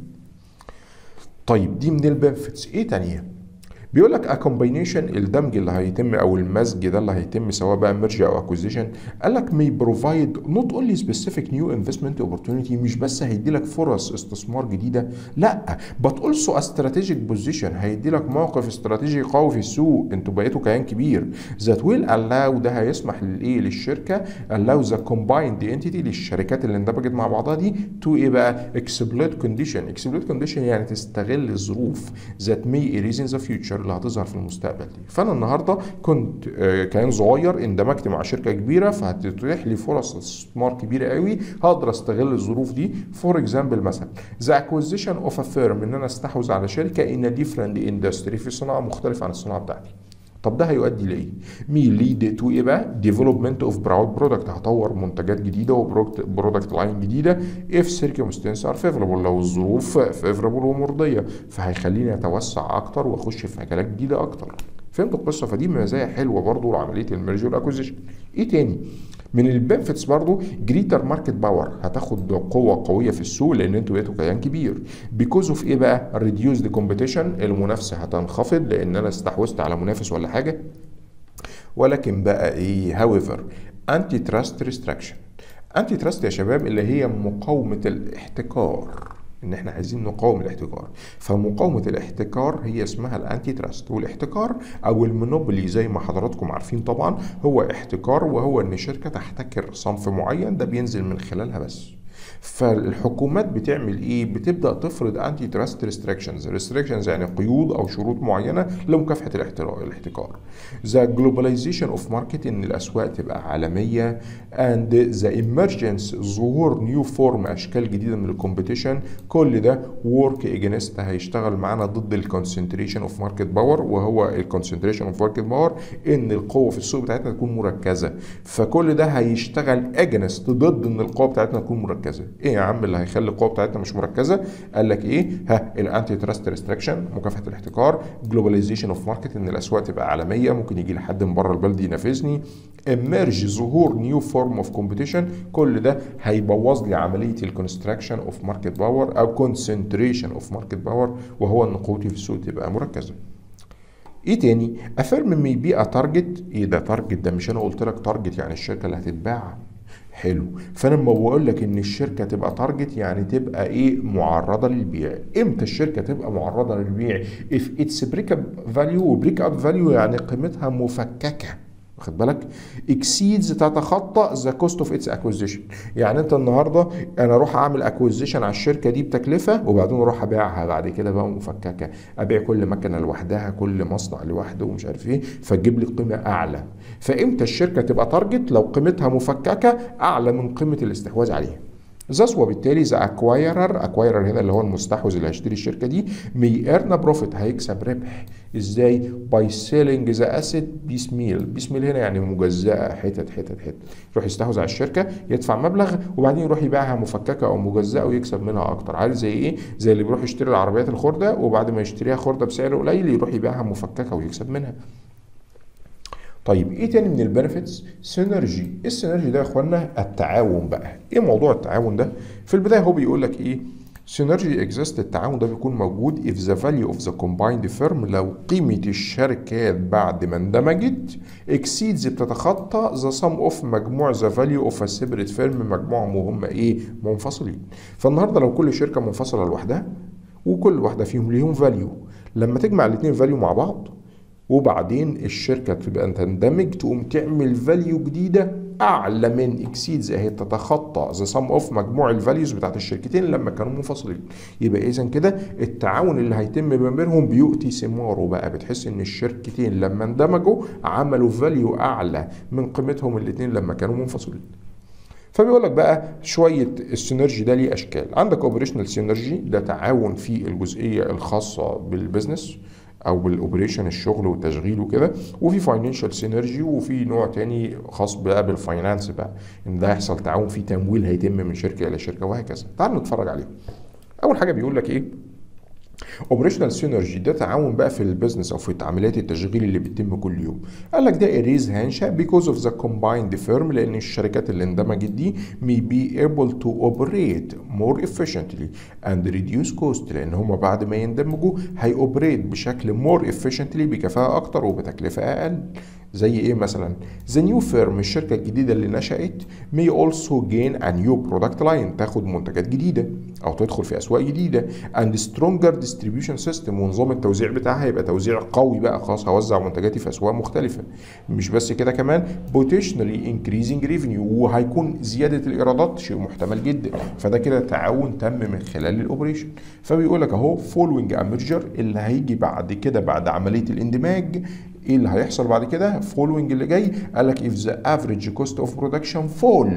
طيب دي من البنفيتس ايه تانية بيقول لك كومبينيشن الدمج اللي هيتم او المزج ده اللي هيتم سواء بقى ميرج او اكوزيشن قال لك may provide not only specific new investment opportunity مش بس هيدي لك فرص استثمار جديده لا but also a strategic position هيدي لك موقف استراتيجي قوي في السوق انتوا بقيتوا كيان كبير that will allow ده هيسمح للايه للشركه allow the combined entity للشركات اللي اندمجت مع بعضها دي to ايه بقى exploit condition exploit condition يعني تستغل الظروف that may arise in the future اللي هتظهر في المستقبل دي فانا النهارده كنت آه، كيان صغير اندمجت مع شركه كبيره فهتتيح لي فرص استثمار كبيره قوي هقدر استغل الظروف دي فور اكزامبل مثلا ذا اكوزيشن اوف ا فيرم ان انا استحوذ على شركه ان ديفرنت اندستري في صناعه مختلفه عن الصناعه بتاعتي طب ده هيؤدي لايه؟ مي ليد تو ايه بقى؟ ديفلوبمنت اوف براود برودكت هطور منتجات جديده وبرودكت لاين جديده اف سيركمستانس ار فيفربل لو الظروف فيفربل ومرضيه فهيخليني اتوسع اكتر واخش في مجالات جديده اكتر. فهمت القصه فدي مزايا حلوه برضو لعمليه الميرج والاكوزيشن. ايه تاني؟ من البنفيتس برضو جريتر ماركت باور هتاخد قوه قويه في السوق لان انتوا بقيتوا كيان كبير بيكوز اوف ايه بقى ريديوز كومبيتيشن المنافسه هتنخفض لان انا استحوذت على منافس ولا حاجه ولكن بقى ايه هاويفر انتي تراست ريستراكشن انتي تراست يا شباب اللي هي مقاومه الاحتكار ان احنا عايزين نقاوم الاحتكار فمقاومه الاحتكار هي اسمها الانتي تراست والاحتكار او المونوبولي زي ما حضراتكم عارفين طبعا هو احتكار وهو ان شركه تحتكر صنف معين ده بينزل من خلالها بس فالحكومات بتعمل ايه بتبدا تفرض انتي تراست ريستريكشنز ريستريكشنز يعني قيود او شروط معينه لمكافحه الاحتكار ذا جلوباليزيشن اوف ماركت ان الاسواق تبقى عالميه اند ذا emergence ظهور نيو فورم اشكال جديده من الكومبيتيشن كل ده ورك اجينست هيشتغل معانا ضد الكونسنتريشن اوف ماركت باور وهو الكونسنتريشن اوف ماركت باور ان القوه في السوق بتاعتنا تكون مركزه فكل ده هيشتغل اجنست ضد ان القوه بتاعتنا تكون مركزه ايه يا عم اللي هيخلي القوه بتاعتنا مش مركزه قال لك ايه ها الانتي تراست ريستريكشن مكافحه الاحتكار جلوباليزيشن اوف ماركت ان الاسواق تبقى عالميه ممكن يجي لحد من بره البلد ينافسني emerge ظهور نيو فورم اوف كومبيتيشن كل ده هيبوظ لي عمليه الكونستراكشن اوف ماركت باور او كونسنتريشن اوف ماركت باور وهو ان قوتي في السوق تبقى مركزه ايه تاني افيرم مي بي تارجت ايه ده تارجت ده مش انا قلت لك تارجت يعني الشركه اللي هتتباع حلو فانا لما بقول لك ان الشركه تبقى تارجت يعني تبقى ايه معرضه للبيع امتى الشركه تبقى معرضه للبيع if its break up value وبريك اب فاليو يعني قيمتها مفككه واخد بالك اكسيدز تتخطى ذا كوست اوف اتس اكوزيشن يعني انت النهارده انا اروح اعمل اكوزيشن على الشركه دي بتكلفه وبعدين اروح ابيعها بعد كده بقى مفككه ابيع كل مكنه لوحدها كل مصنع لوحده ومش عارف ايه فتجيب لي قيمه اعلى فامتى الشركه تبقى تارجت لو قيمتها مفككه اعلى من قيمه الاستحواذ عليها ذس وبالتالي ذا اكوايرر اكوايرر هنا اللي هو المستحوذ اللي هيشتري الشركه دي مي ايرن بروفيت هيكسب ربح ازاي باي سيلينج ذا اسيت بيس ميل بيس ميل هنا يعني مجزاه حتت حتت حتت يروح يستحوذ على الشركه يدفع مبلغ وبعدين يروح يبيعها مفككه او مجزاه ويكسب منها اكتر عارف زي ايه زي اللي بيروح يشتري العربيات الخرده وبعد ما يشتريها خرده بسعر قليل يروح يبيعها مفككه ويكسب منها طيب ايه تاني من البنفيتس سينرجي ايه السينرجي ده يا اخوانا التعاون بقى ايه موضوع التعاون ده في البدايه هو بيقول لك ايه سينرجي اكزيست التعاون ده بيكون موجود if the value of the combined firm لو قيمة الشركات بعد ما اندمجت exceeds بتتخطى the sum of مجموع the value of a separate firm مجموعهم وهم ايه منفصلين فالنهارده لو كل شركة منفصلة لوحدها وكل واحدة فيهم ليهم فاليو لما تجمع الاثنين فاليو مع بعض وبعدين الشركه تبقى تندمج تقوم تعمل فاليو جديده اعلى من اكسيدز اهي تتخطى ذا سم اوف مجموع الفاليوز بتاعت الشركتين لما كانوا منفصلين يبقى اذا كده التعاون اللي هيتم ما بينهم بيؤتي ثماره بقى بتحس ان الشركتين لما اندمجوا عملوا فاليو اعلى من قيمتهم الاثنين لما كانوا منفصلين فبيقول لك بقى شويه السينرجي ده ليه اشكال عندك اوبريشنال سينرجي ده تعاون في الجزئيه الخاصه بالبزنس او بالاوبريشن الشغل والتشغيل وكده وفي فاينانشال سينرجي وفي نوع تاني خاص بقى بالفاينانس بقى ان ده يحصل تعاون في تمويل هيتم من شركه الى شركه وهكذا تعال نتفرج عليه اول حاجه بيقول لك ايه اوبريشنال سينرجي ده تعاون بقى في البيزنس او في تعاملات التشغيل اللي بتتم كل يوم قال لك ده اريز هينشا بيكوز اوف ذا كومبايند فيرم لان الشركات اللي اندمجت دي may be able to operate more efficiently and reduce cost لان هم بعد ما يندمجوا هيوبريت بشكل more efficiently بكفاءه اكتر وبتكلفه اقل زي ايه مثلا the new firm الشركه الجديده اللي نشات may also gain a new product line تاخد منتجات جديده او تدخل في اسواق جديده and stronger distribution system ونظام التوزيع بتاعها يبقى توزيع قوي بقى خلاص هوزع منتجاتي في اسواق مختلفه مش بس كده كمان potentially increasing revenue وهيكون زياده الايرادات شيء محتمل جدا فده كده تعاون تم من خلال الاوبريشن فبيقول لك اهو following a merger اللي هيجي بعد كده بعد عمليه الاندماج ايه اللي هيحصل بعد كده فولوينج اللي جاي قال لك if the average cost of production fall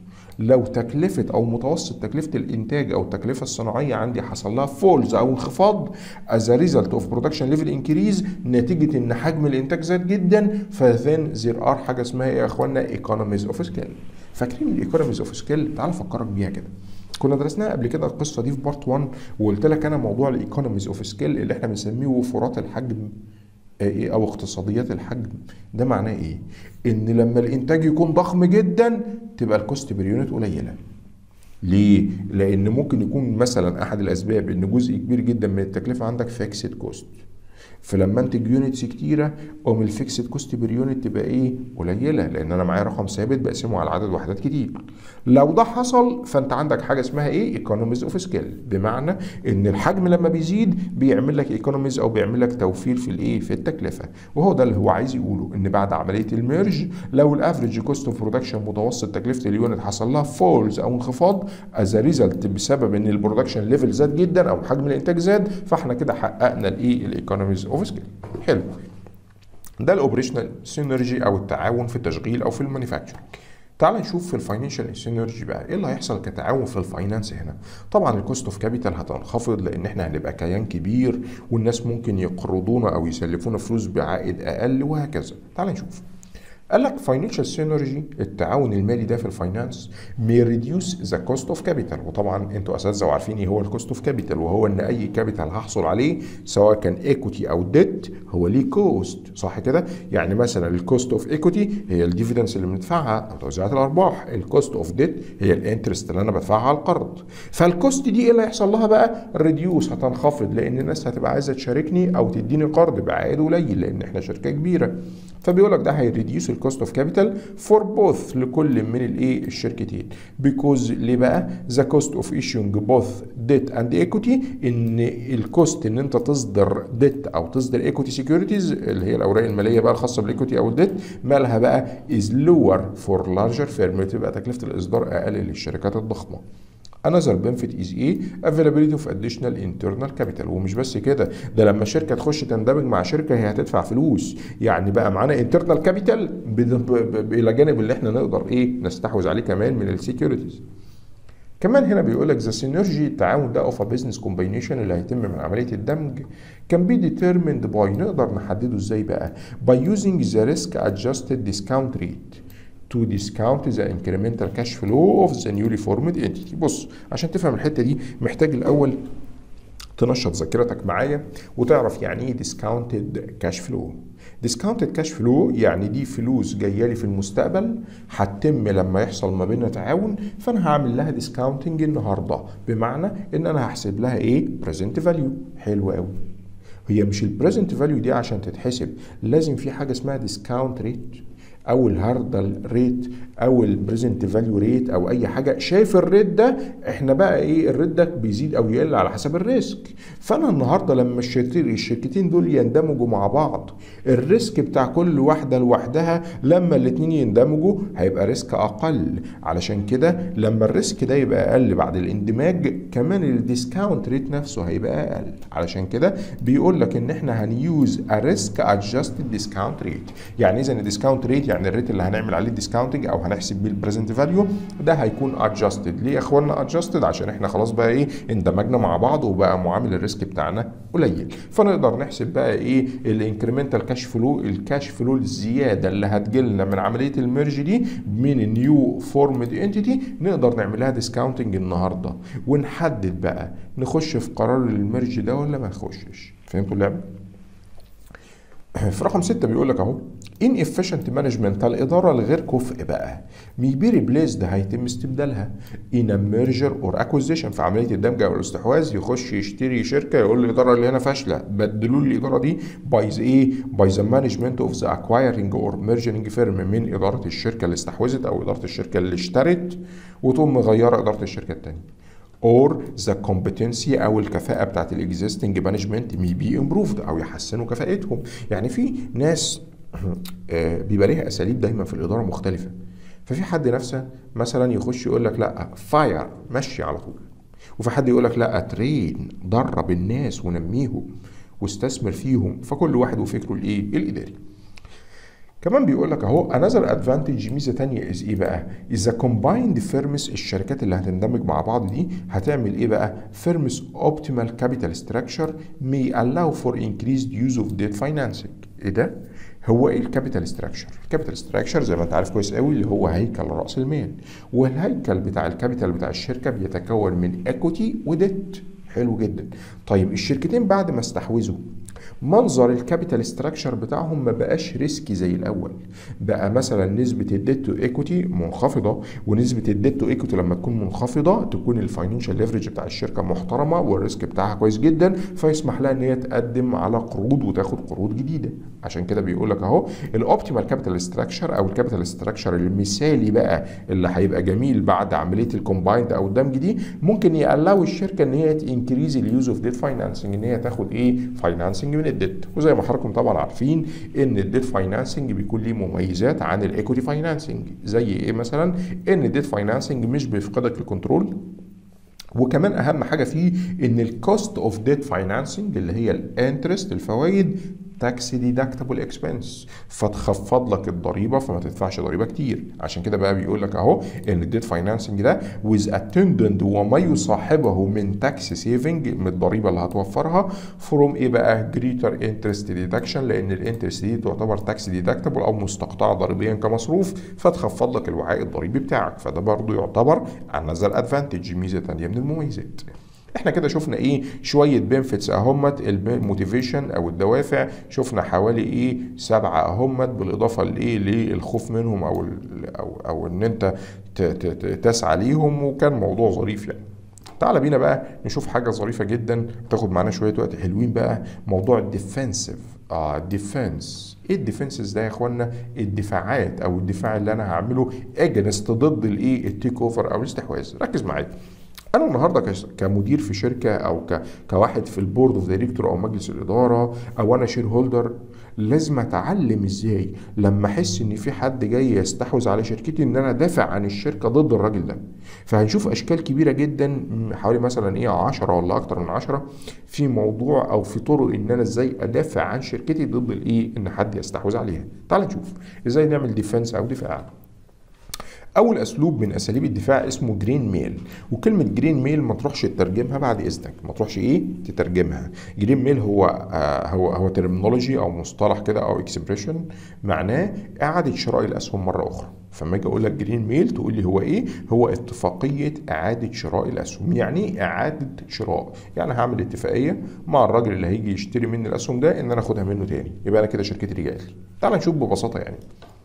لو تكلفة أو متوسط تكلفة الإنتاج أو التكلفة الصناعية عندي حصل لها فولز أو انخفاض as a result of production level increase نتيجة إن حجم الإنتاج زاد جدا فذن there are حاجة اسمها إيه يا إخوانا economies of scale فاكرين الايكونوميز اوف سكيل تعال افكرك بيها كده كنا درسناها قبل كده القصه دي في بارت 1 وقلت لك انا موضوع الايكونوميز اوف سكيل اللي احنا بنسميه وفرات الحجم ايه او اقتصاديات الحجم ده معناه ايه ان لما الانتاج يكون ضخم جدا تبقى الكوست بير يونت قليله ليه لان ممكن يكون مثلا احد الاسباب ان جزء كبير جدا من التكلفه عندك فيكسد كوست فلما انتج يونتس كتيره قوم الفيكسد كوست بير يونت تبقى ايه قليله لان انا معايا رقم ثابت بقسمه على عدد وحدات كتير لو ده حصل فانت عندك حاجه اسمها ايه ايكونوميز اوف سكيل بمعنى ان الحجم لما بيزيد بيعمل لك ايكونوميز او بيعمل لك توفير في الايه في التكلفه وهو ده اللي هو عايز يقوله ان بعد عمليه الميرج لو الافريج كوست اوف برودكشن متوسط تكلفه اليونت حصل لها فولز او انخفاض از ريزلت بسبب ان البرودكشن ليفل زاد جدا او حجم الانتاج زاد فاحنا كده حققنا الايه الايكونوميز اوف سكيل حلو ده الاوبريشنال سينرجي او التعاون في التشغيل او في المانيفاكتشرنج تعال نشوف في الفاينانشال سينرجي بقى ايه اللي هيحصل كتعاون في الفاينانس هنا طبعا الكوست اوف كابيتال هتنخفض لان احنا هنبقى كيان كبير والناس ممكن يقرضونا او يسلفونا فلوس بعائد اقل وهكذا تعال نشوف قال لك فاينانشال سينرجي التعاون المالي ده في الفاينانس may reduce ذا كوست اوف كابيتال وطبعا انتوا اساتذه وعارفين ايه هو الكوست اوف كابيتال وهو ان اي كابيتال هحصل عليه سواء كان ايكوتي او ديت هو ليه كوست صح كده يعني مثلا الكوست اوف ايكوتي هي الديفيدنس اللي بندفعها او توزيعات الارباح الكوست اوف ديت هي الانترست اللي انا بدفعها على القرض فالكوست دي ايه اللي هيحصل لها بقى ريديوس هتنخفض لان الناس هتبقى عايزه تشاركني او تديني قرض بعائد قليل لان احنا شركه كبيره فبيقول لك ده هيريديوس الكوست اوف كابيتال فور بوث لكل من الايه الشركتين بيكوز ليه بقى ذا كوست اوف ايشوينج بوث ديت اند ايكوتي ان الكوست ان انت تصدر ديت او تصدر ايكوتي سيكيورتيز اللي هي الاوراق الماليه بقى الخاصه بالايكوتي او الديت مالها بقى از لور فور لارجر فيرم تبقى تكلفه الاصدار اقل للشركات الضخمه another benefit is ايه availability of additional internal capital ومش بس كده ده لما شركه تخش تندمج مع شركه هي هتدفع فلوس يعني بقى معانا internal capital الى جانب اللي احنا نقدر ايه نستحوذ عليه كمان من السكيورتيز كمان هنا بيقول لك ذا سينرجي التعاون ده اوف بزنس كومبينيشن اللي هيتم من عمليه الدمج كان بي ديترميند باي نقدر نحدده ازاي بقى باي يوزنج ذا ريسك ادجستد ديسكاونت ريت to discount the incremental cash flow of the newly formed entity بص عشان تفهم الحته دي محتاج الاول تنشط ذاكرتك معايا وتعرف يعني ايه discounted cash flow discounted cash flow يعني دي فلوس جايه لي في المستقبل هتتم لما يحصل ما بيننا تعاون فانا هعمل لها discounting النهارده بمعنى ان انا هحسب لها ايه present value حلو قوي هي مش البريزنت فاليو دي عشان تتحسب لازم في حاجه اسمها ديسكاونت ريت او الهاردل ريت او البريزنت فاليو ريت او اي حاجه شايف الريت ده احنا بقى ايه الريت ده بيزيد او يقل على حسب الريسك فانا النهارده لما الشركتين الشركتين دول يندمجوا مع بعض الريسك بتاع كل واحده لوحدها لما الاثنين يندمجوا هيبقى ريسك اقل علشان كده لما الريسك ده يبقى اقل بعد الاندماج كمان الديسكاونت ريت نفسه هيبقى اقل علشان كده بيقول لك ان احنا هنيوز ا ريسك ادجستد ديسكاونت ريت يعني اذا الديسكاونت ريت يعني الريت اللي هنعمل عليه الديسكاونتنج او هنحسب بيه البريزنت فاليو ده هيكون ادجستد ليه يا اخوانا ادجستد عشان احنا خلاص بقى ايه اندمجنا مع بعض وبقى معامل الريسك بتاعنا قليل فنقدر نحسب بقى ايه الانكريمنتال كاش فلو الكاش فلو الزياده اللي هتجيلنا من عمليه الميرج دي من النيو فورمد انتيتي نقدر نعمل لها ديسكاونتنج النهارده ونحدد بقى نخش في قرار الميرج ده ولا ما نخشش فهمتوا اللعبه؟ في رقم ستة بيقول لك اهو ان efficient مانجمنت الاداره الغير كفء بقى ميبي ريبليسد هيتم استبدالها ان ميرجر اور اكوزيشن في عمليه الدمج او الاستحواذ يخش يشتري شركه يقول الاداره اللي هنا فاشله بدلوا لي الاداره دي باي ايه باي ذا مانجمنت اوف ذا اكوايرنج اور ميرجنج فيرم من اداره الشركه اللي استحوذت او اداره الشركه اللي اشترت وتقوم مغيره اداره الشركه الثانيه اور ذا competency او الكفاءه بتاعت الاكزيستنج مانجمنت مي بي امبروفد او يحسنوا كفاءتهم يعني في ناس بيبقى ليها اساليب دايما في الاداره مختلفه ففي حد نفسه مثلا يخش يقول لك لا فاير مشي على طول وفي حد يقول لك لا ترين درب الناس ونميهم واستثمر فيهم فكل واحد وفكره الايه الاداري كمان بيقول لك اهو انذر ادفانتج ميزه تانية از ايه بقى؟ اذا كومبايند فيرمز الشركات اللي هتندمج مع بعض دي هتعمل ايه بقى؟ فيرمز اوبتيمال كابيتال ستراكشر may allow for increased use of debt financing ايه ده؟ هو ايه الكابيتال ستراكشر؟ الكابيتال ستراكشر زي ما انت عارف كويس قوي اللي هو هيكل راس المال والهيكل بتاع الكابيتال بتاع الشركه بيتكون من ايكوتي وديت حلو جدا طيب الشركتين بعد ما استحوذوا منظر الكابيتال ستراكشر بتاعهم ما بقاش ريسكي زي الاول بقى مثلا نسبه الديت تو ايكوتي منخفضه ونسبه الديت تو ايكوتي لما تكون منخفضه تكون الفاينانشال ليفرج بتاع الشركه محترمه والريسك بتاعها كويس جدا فيسمح لها ان هي تقدم على قروض وتاخد قروض جديده عشان كده بيقول لك اهو الاوبتيمال كابيتال ستراكشر او الكابيتال ستراكشر المثالي بقى اللي هيبقى جميل بعد عمليه الكومبايند او الدمج دي ممكن يقلقوا الشركه ان هي انكريز اليوز اوف ديت فاينانسنج ان هي تاخد ايه فاينانسنج من الديت وزي ما حضراتكم طبعا عارفين ان الديت فاينانسنج بيكون ليه مميزات عن الايكوتي فاينانسنج زي ايه مثلا ان الديت فاينانسنج مش بيفقدك الكنترول وكمان اهم حاجه فيه ان الكوست اوف ديت فاينانسنج اللي هي الانترست الفوائد تاكس ديدكتبل اكسبنس فتخفض لك الضريبه فما تدفعش ضريبه كتير عشان كده بقى بيقول لك اهو ان الديت فاينانسنج ده ويز اتندنت وما يصاحبه من تاكس سيفنج من الضريبه اللي هتوفرها فروم ايه بقى جريتر انترست ديدكشن لان الانترست دي تعتبر تاكس ديدكتبل او مستقطعه ضريبيا كمصروف فتخفض لك الوعاء الضريبي بتاعك فده برضو يعتبر انذر ادفانتج ميزه ثانيه من المميزات احنا كده شفنا ايه شويه بنفيتس اهمت الموتيفيشن او الدوافع شفنا حوالي ايه سبعه اهمت بالاضافه لايه للخوف منهم او او او ان انت تسعى ليهم وكان موضوع ظريف يعني تعال بينا بقى نشوف حاجه ظريفه جدا تاخد معانا شويه وقت حلوين بقى موضوع الديفنسيف اه ديفنس ايه الديفنسز ده يا اخوانا الدفاعات او الدفاع اللي انا هعمله اجنست ضد الايه التيك اوفر او الاستحواذ ركز معايا انا النهارده كمدير في شركه او كواحد في البورد اوف دايركتور او مجلس الاداره او انا شير هولدر لازم اتعلم ازاي لما احس ان في حد جاي يستحوذ على شركتي ان انا دافع عن الشركه ضد الراجل ده فهنشوف اشكال كبيره جدا حوالي مثلا ايه 10 ولا اكتر من 10 في موضوع او في طرق ان انا ازاي ادافع عن شركتي ضد الايه ان حد يستحوذ عليها تعال نشوف ازاي نعمل ديفنس او دفاع اول اسلوب من اساليب الدفاع اسمه جرين ميل وكلمه جرين ميل ما تروحش تترجمها بعد اذنك ما تروحش ايه تترجمها جرين ميل هو آه هو هو ترمينولوجي او مصطلح كده او اكسبريشن معناه اعاده شراء الاسهم مره اخرى فلما اجي اقول لك جرين ميل تقول لي هو ايه هو اتفاقيه اعاده شراء الاسهم يعني اعاده شراء يعني هعمل اتفاقيه مع الراجل اللي هيجي يشتري مني الاسهم ده ان انا اخدها منه تاني يبقى انا كده شركتي رجعت لي تعال نشوف ببساطه يعني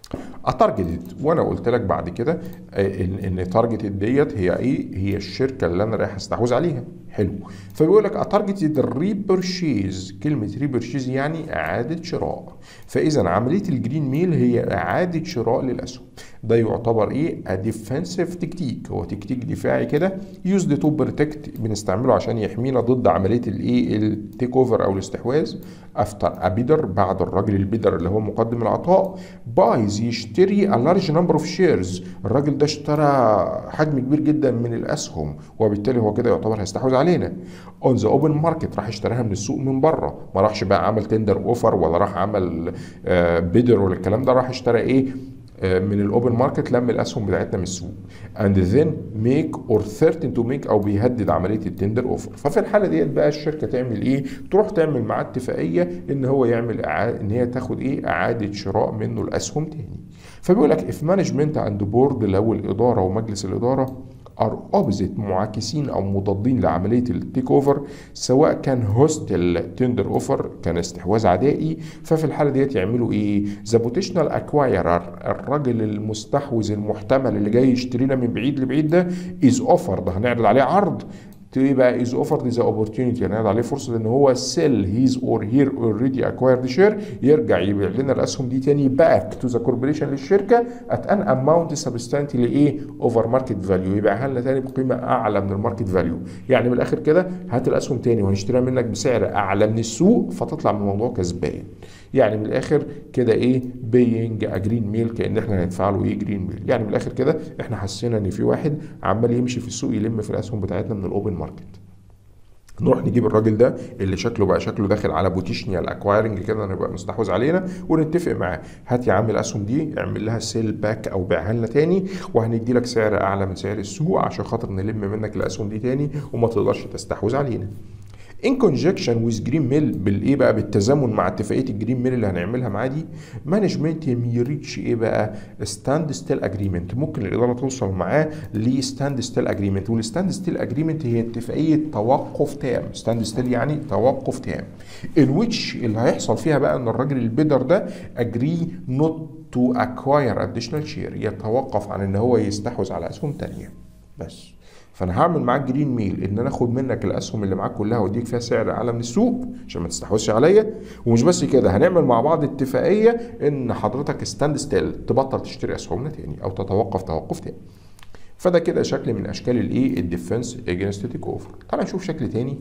اتارجتد وانا قلت لك بعد كده ان ان تارجتد ديت هي ايه هي الشركه اللي انا رايح استحوذ عليها حلو فبيقول لك اتارجتد ريبرشيز كلمه ريبرشيز يعني اعاده شراء فاذا عمليه الجرين ميل هي اعاده شراء للاسهم ده يعتبر ايه اديفنسيف تكتيك هو تكتيك دفاعي كده يوزد تو بروتكت بنستعمله عشان يحمينا ضد عمليه الايه التيك اوفر او الاستحواذ افتر ابيدر بعد الراجل البيدر اللي هو مقدم العطاء بايز يشتري a large number of shares الراجل ده اشترى حجم كبير جدا من الاسهم وبالتالي هو كده يعتبر هيستحوذ علينا اون ذا اوبن ماركت راح اشتراها من السوق من بره ما راحش بقى عمل تندر اوفر ولا راح عمل بيدر ولا الكلام ده راح اشترى ايه من الاوبن ماركت لم الاسهم بتاعتنا من السوق اند ذن ميك اور ثيرتن تو ميك او بيهدد عمليه التندر اوفر ففي الحاله ديت بقى الشركه تعمل ايه تروح تعمل معاه اتفاقيه ان هو يعمل إعادة ان هي تاخد ايه اعاده شراء منه الاسهم تاني فبيقول لك اف مانجمنت اند بورد اللي هو الاداره ومجلس الاداره ار اوبزيت معاكسين او مضادين لعمليه التيك اوفر سواء كان هوستل تندر اوفر كان استحواذ عدائي ففي الحاله ديت يعملوا ايه ذا بوتيشنال اكوايرر الراجل المستحوذ المحتمل اللي جاي يشترينا من بعيد لبعيد ده از اوفر ده هنعرض عليه عرض تبقى از اوفرد ذا اوبورتيونيتي يعني عليه فرصه ان هو سيل هيز اور هير اوريدي اكوايرد شير يرجع يبيع لنا الاسهم دي تاني باك تو ذا كوربوريشن للشركه ات ان اماونت سبستانتي لايه اوفر ماركت فاليو يبيعها لنا تاني بقيمه اعلى من الماركت فاليو يعني من الاخر كده هات الاسهم تاني وهنشتريها منك بسعر اعلى من السوق فتطلع من الموضوع كسبان يعني من الاخر كده ايه بينج جرين ميل كان احنا هندفع له ايه جرين ميل يعني من الاخر كده احنا حسينا ان في واحد عمال يمشي في السوق يلم في الاسهم بتاعتنا من الاوبن ماركت نروح نجيب الراجل ده اللي شكله بقى شكله داخل على بوتيشنيال اكوايرنج كده نبقى مستحوذ علينا ونتفق معاه هات يا عم الاسهم دي اعمل لها سيل باك او بيعها لنا تاني وهندي لك سعر اعلى من سعر السوق عشان خاطر نلم منك الاسهم دي تاني وما تقدرش تستحوذ علينا ان كونجكشن ويز جرين ميل بالايه بقى بالتزامن مع اتفاقيه الجرين ميل اللي هنعملها معاه دي مانجمنت يريتش ايه بقى ستاند ستيل اجريمنت ممكن الاداره توصل معاه لستاند ستيل اجريمنت والستاند ستيل اجريمنت هي اتفاقيه توقف تام ستاند ستيل يعني توقف تام ان ويتش اللي هيحصل فيها بقى ان الراجل البيدر ده اجري نوت تو اكواير اديشنال شير يتوقف عن ان هو يستحوذ على اسهم تانية بس فانا هعمل معاك جرين ميل ان انا اخد منك الاسهم اللي معاك كلها واديك فيها سعر اعلى من السوق عشان ما تستحوذش عليا ومش بس كده هنعمل مع بعض اتفاقيه ان حضرتك ستاند ستيل تبطل تشتري اسهمنا تاني او تتوقف توقف تاني فده كده شكل من اشكال الايه الديفنس اجينست تيك اوفر تعال نشوف شكل تاني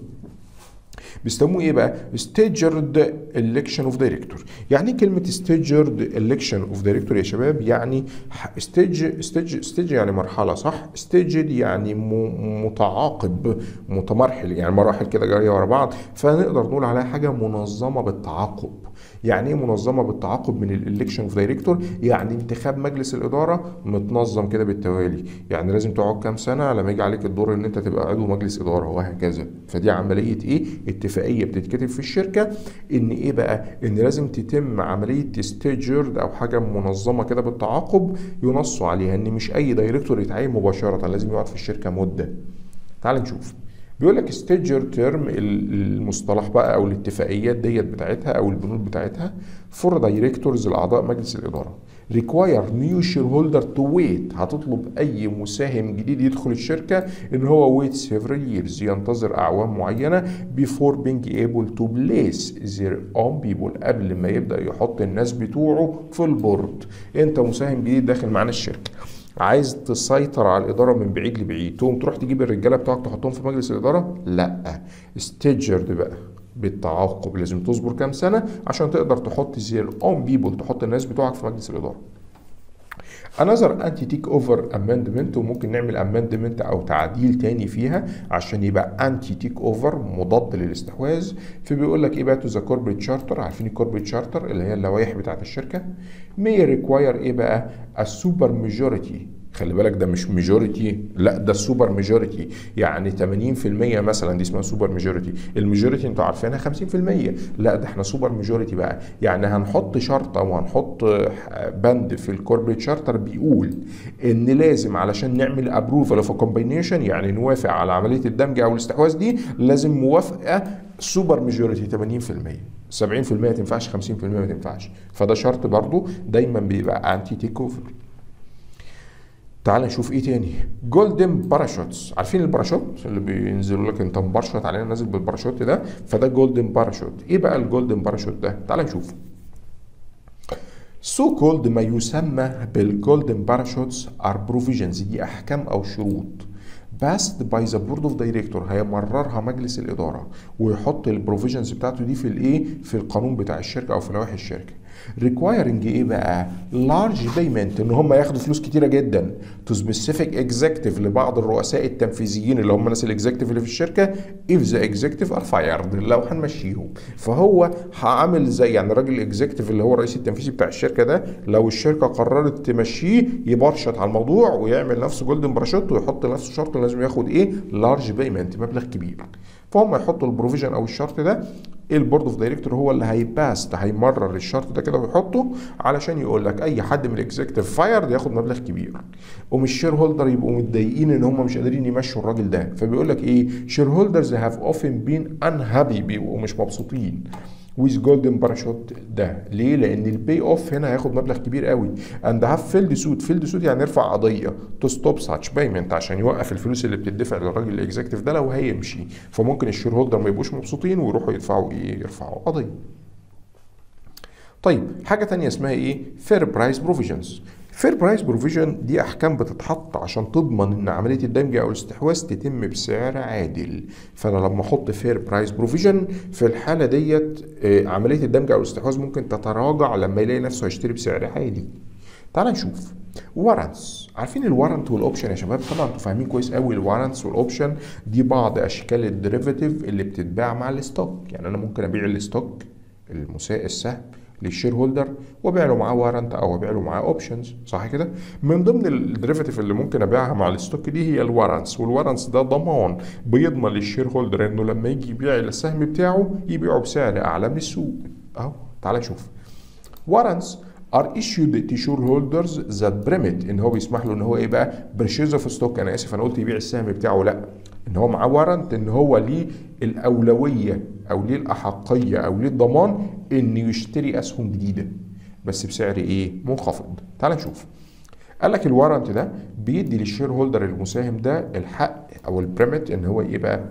بيسموه ايه بقى staggered election of director يعني ايه كلمه staggered election of director يا شباب يعني stage stage stage يعني مرحله صح staged يعني م- متعاقب متمرحل يعني مراحل كده جايه ورا بعض فنقدر نقول عليها حاجه منظمه بالتعاقب يعني ايه منظمه بالتعاقب من الالكشن اوف دايركتور يعني انتخاب مجلس الاداره متنظم كده بالتوالي يعني لازم تقعد كام سنه لما يجي عليك الدور ان انت تبقى عضو مجلس اداره وهكذا فدي عمليه ايه اتفاقيه بتتكتب في الشركه ان ايه بقى ان لازم تتم عمليه ستيجرد او حاجه منظمه كده بالتعاقب ينصوا عليها ان مش اي دايركتور يتعين مباشره لازم يقعد في الشركه مده تعال نشوف بيقول لك ستيجر تيرم المصطلح بقى او الاتفاقيات ديت بتاعتها او البنود بتاعتها فور دايركتورز الاعضاء مجلس الاداره ريكواير نيو شير هولدر تو ويت هتطلب اي مساهم جديد يدخل الشركه ان هو ويت سيفرال ييرز ينتظر اعوام معينه بيفور بينج ايبل تو بليس زير اون بيبول قبل ما يبدا يحط الناس بتوعه في البورد انت مساهم جديد داخل معانا الشركه عايز تسيطر على الاداره من بعيد لبعيد تقوم تروح تجيب الرجاله بتوعك تحطهم في مجلس الاداره لا ستيجرد بقى بالتعاقب لازم تصبر كام سنه عشان تقدر تحط زي اون بيبول تحط الناس بتوعك في مجلس الاداره انذر انتي تيك اوفر امندمنت وممكن نعمل امندمنت او تعديل تاني فيها عشان يبقى انتي تيك اوفر مضاد للاستحواذ فبيقول لك ايه بقى تو ذا كوربريت شارتر عارفين الكوربريت شارتر اللي هي اللوائح بتاعت الشركه مي ريكواير ايه بقى السوبر ماجوريتي خلي بالك ده مش ميجوريتي لا ده السوبر ميجوريتي يعني 80% مثلا دي اسمها سوبر ميجوريتي الميجوريتي انتوا عارفينها 50% لا ده احنا سوبر ميجوريتي بقى يعني هنحط شرط او هنحط بند في الكوربريت شارتر بيقول ان لازم علشان نعمل ابروفال اوف كومبينيشن يعني نوافق على عمليه الدمج او الاستحواذ دي لازم موافقه سوبر ميجوريتي 80% 70% ما تنفعش 50% ما تنفعش فده شرط برضو دايما بيبقى انتي تيك اوفر تعال نشوف ايه تاني جولدن باراشوتس عارفين الباراشوت اللي بينزلوا لك انت مبرشط علينا نازل بالباراشوت ده فده جولدن باراشوت ايه بقى الجولدن باراشوت ده تعال نشوف سو so كولد ما يسمى بالجولدن باراشوتس ار بروفيجنز دي احكام او شروط باسد باي ذا بورد اوف دايركتور هيمررها مجلس الاداره ويحط البروفيجنز بتاعته دي في الايه في القانون بتاع الشركه او في لوائح الشركه ريكوايرنج ايه بقى لارج بيمنت ان هم ياخدوا فلوس كتيره جدا تو سبيسيفيك اكزيكتيف لبعض الرؤساء التنفيذيين اللي هم الناس الاكزيكتيف اللي في الشركه اف ذا اكزيكتيف ار فايرد لو هنمشيهم فهو هعمل زي يعني الراجل الاكزيكتيف اللي هو الرئيس التنفيذي بتاع الشركه ده لو الشركه قررت تمشيه يبرشط على الموضوع ويعمل نفسه جولدن باراشوت ويحط لنفسه شرط لازم ياخد ايه لارج بيمنت مبلغ كبير فهم يحطوا البروفيجن او الشرط ده البورد اوف دايركتور هو اللي هيباست هيمرر الشرط ده كده ويحطه علشان يقول لك اي حد من الاكزيكتيف فايرد ياخد مبلغ كبير ومش الشير هولدر يبقوا متضايقين ان هم مش قادرين يمشوا الراجل ده فبيقول لك ايه شير هولدرز هاف اوفن بين انهابي بيبقوا مش مبسوطين ويز جولدن باراشوت ده ليه لان البي اوف هنا هياخد مبلغ كبير قوي اند هاف فيلد سوت فيلد سوت يعني يرفع قضيه تو ستوب ساتش بايمنت عشان يوقف الفلوس اللي بتدفع للراجل الاكزيكتيف ده لو هيمشي فممكن الشير هولدر ما يبقوش مبسوطين ويروحوا يدفعوا ايه يرفعوا قضيه طيب حاجه تانية اسمها ايه فير برايس بروفيجنز فير برايس بروفيجن دي احكام بتتحط عشان تضمن ان عمليه الدمج او الاستحواذ تتم بسعر عادل فانا لما احط فير برايس بروفيجن في الحاله ديت عمليه الدمج او الاستحواذ ممكن تتراجع لما يلاقي نفسه هيشتري بسعر عالي تعال نشوف وارنتس عارفين الوارنت والاوبشن يا شباب طبعا انتوا فاهمين كويس قوي الوارنتس والاوبشن دي بعض اشكال الديريفاتيف اللي بتتباع مع الستوك يعني انا ممكن ابيع الستوك المساء السهم للشير هولدر وابيع له معاه وارنت او ابيع له معاه اوبشنز صح كده من ضمن الديريفاتيف اللي ممكن ابيعها مع الستوك دي هي الوارنتس والوارنتس ده ضمان بيضمن للشير هولدر انه لما يجي يبيع السهم بتاعه يبيعه بسعر اعلى من السوق اهو تعال نشوف وارنتس are issued to shareholders that permit ان هو بيسمح له ان هو ايه بقى purchase of stock انا اسف انا قلت يبيع السهم بتاعه لا ان هو معاه وارنت ان هو ليه الاولويه او ليه الاحقيه او ليه الضمان انه يشتري اسهم جديده بس بسعر ايه منخفض تعال نشوف قال لك الوارنت ده بيدي للشير هولدر المساهم ده الحق او البريمت ان هو ايه بقى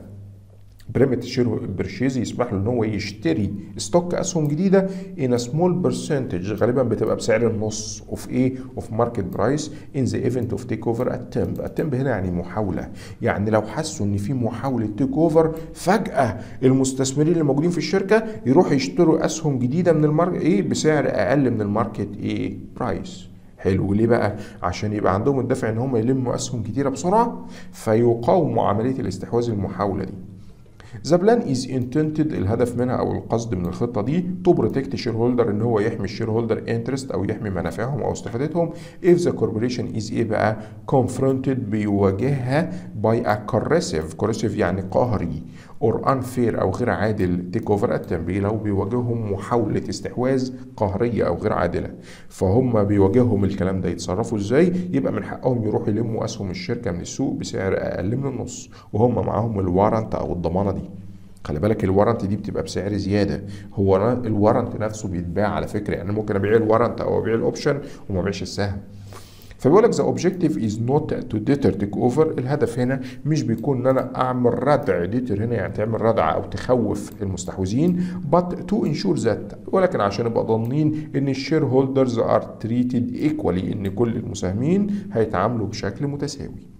بريمت شير برشيز يسمح له ان هو يشتري ستوك اسهم جديده ان سمول برسنتج غالبا بتبقى بسعر النص اوف ايه اوف ماركت برايس ان ذا ايفنت اوف تيك اوفر اتمب اتمب هنا يعني محاوله يعني لو حسوا ان في محاوله تيك اوفر فجاه المستثمرين اللي موجودين في الشركه يروحوا يشتروا اسهم جديده من الماركت ايه بسعر اقل من الماركت ايه برايس حلو ليه بقى؟ عشان يبقى عندهم الدافع ان هم يلموا اسهم كتيره بسرعه فيقاوموا عمليه الاستحواذ المحاوله دي. ذا بلان از intended الهدف منها او القصد من الخطه دي تو بروتكت شير هولدر ان هو يحمي الشير هولدر انترست او يحمي منافعهم او استفادتهم if the corporation is ايه بقى confronted بيواجهها by a corrosive corrosive يعني قهري or unfair او غير عادل تيك اوفر اتمبي لو بيواجههم محاوله استحواذ قهريه او غير عادله فهم بيواجههم الكلام ده يتصرفوا ازاي يبقى من حقهم يروحوا يلموا اسهم الشركه من السوق بسعر اقل من النص وهم معاهم الوارنت او الضمانه دي خلي بالك الورنت دي بتبقى بسعر زياده هو الورنت نفسه بيتباع على فكره يعني ممكن ابيع الورنت او ابيع الاوبشن وما ابيعش السهم فبيقول لك ذا اوبجيكتيف از نوت تو ديتر تيك اوفر الهدف هنا مش بيكون ان انا اعمل ردع ديتر هنا يعني تعمل ردع او تخوف المستحوذين but تو انشور ذات ولكن عشان نبقى ضامنين ان الشير هولدرز ار تريتد ايكوالي ان كل المساهمين هيتعاملوا بشكل متساوي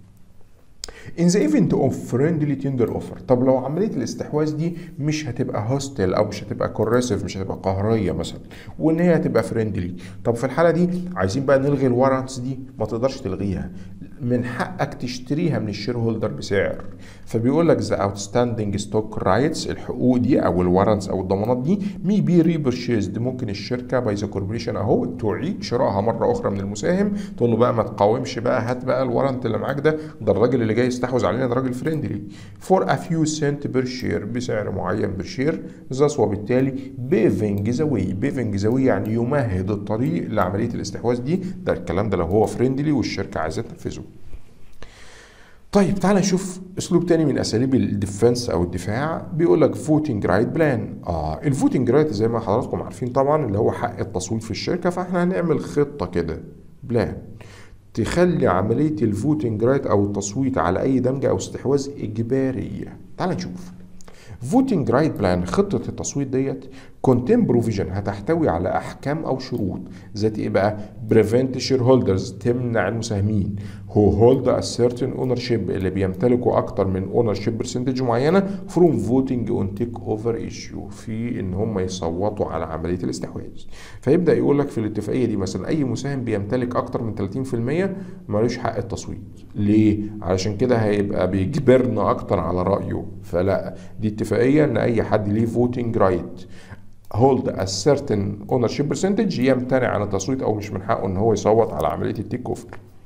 In the event of friendly tender offer طب لو عملية الاستحواذ دي مش هتبقى هوستل او مش هتبقى كوريسيف مش هتبقى قهرية مثلا وان هي هتبقى فريندلي طب في الحالة دي عايزين بقى نلغي الورنتس دي ما تقدرش تلغيها من حقك تشتريها من الشير هولدر بسعر فبيقول لك ذا اوتستاندينج ستوك رايتس الحقوق دي او الورنتس او الضمانات دي مي بي ريبرشيزد ممكن الشركه باي ذا كوربريشن اهو تعيد شرائها مره اخرى من المساهم تقول له بقى ما تقاومش بقى هات بقى الورنت اللي معاك ده ده الراجل اللي جاي يستحوذ علينا ده راجل فريندلي فور ا فيو سنت بير شير بسعر معين بير شير ذس وبالتالي بيفنج ذا واي بيفنج ذا واي يعني يمهد الطريق لعمليه الاستحواذ دي ده الكلام ده لو هو فريندلي والشركه عايزه تنفذه طيب تعال نشوف اسلوب تاني من اساليب الديفنس او الدفاع بيقول لك فوتنج رايت بلان اه الفوتنج رايت زي ما حضراتكم عارفين طبعا اللي هو حق التصويت في الشركه فاحنا هنعمل خطه كده بلان تخلي عمليه الفوتنج رايت او التصويت على اي دمج او استحواذ اجباريه تعال نشوف فوتنج رايت بلان خطه التصويت ديت كونتين بروفيجن هتحتوي على احكام او شروط ذات ايه بقى بريفنت شير هولدرز تمنع المساهمين هو هولد ا سيرتن اونر شيب اللي بيمتلكوا اكتر من اونر شيب برسنتج معينه فروم فوتنج اون تيك اوفر ايشيو في ان هم يصوتوا على عمليه الاستحواذ فيبدا يقول لك في الاتفاقيه دي مثلا اي مساهم بيمتلك اكتر من 30% ملوش حق التصويت ليه علشان كده هيبقى بيجبرنا اكتر على رايه فلا دي اتفاقيه ان اي حد ليه فوتنج رايت هولد a certain ownership percentage يمتنع عن التصويت او مش من حقه ان هو يصوت على عمليه التيك اوفر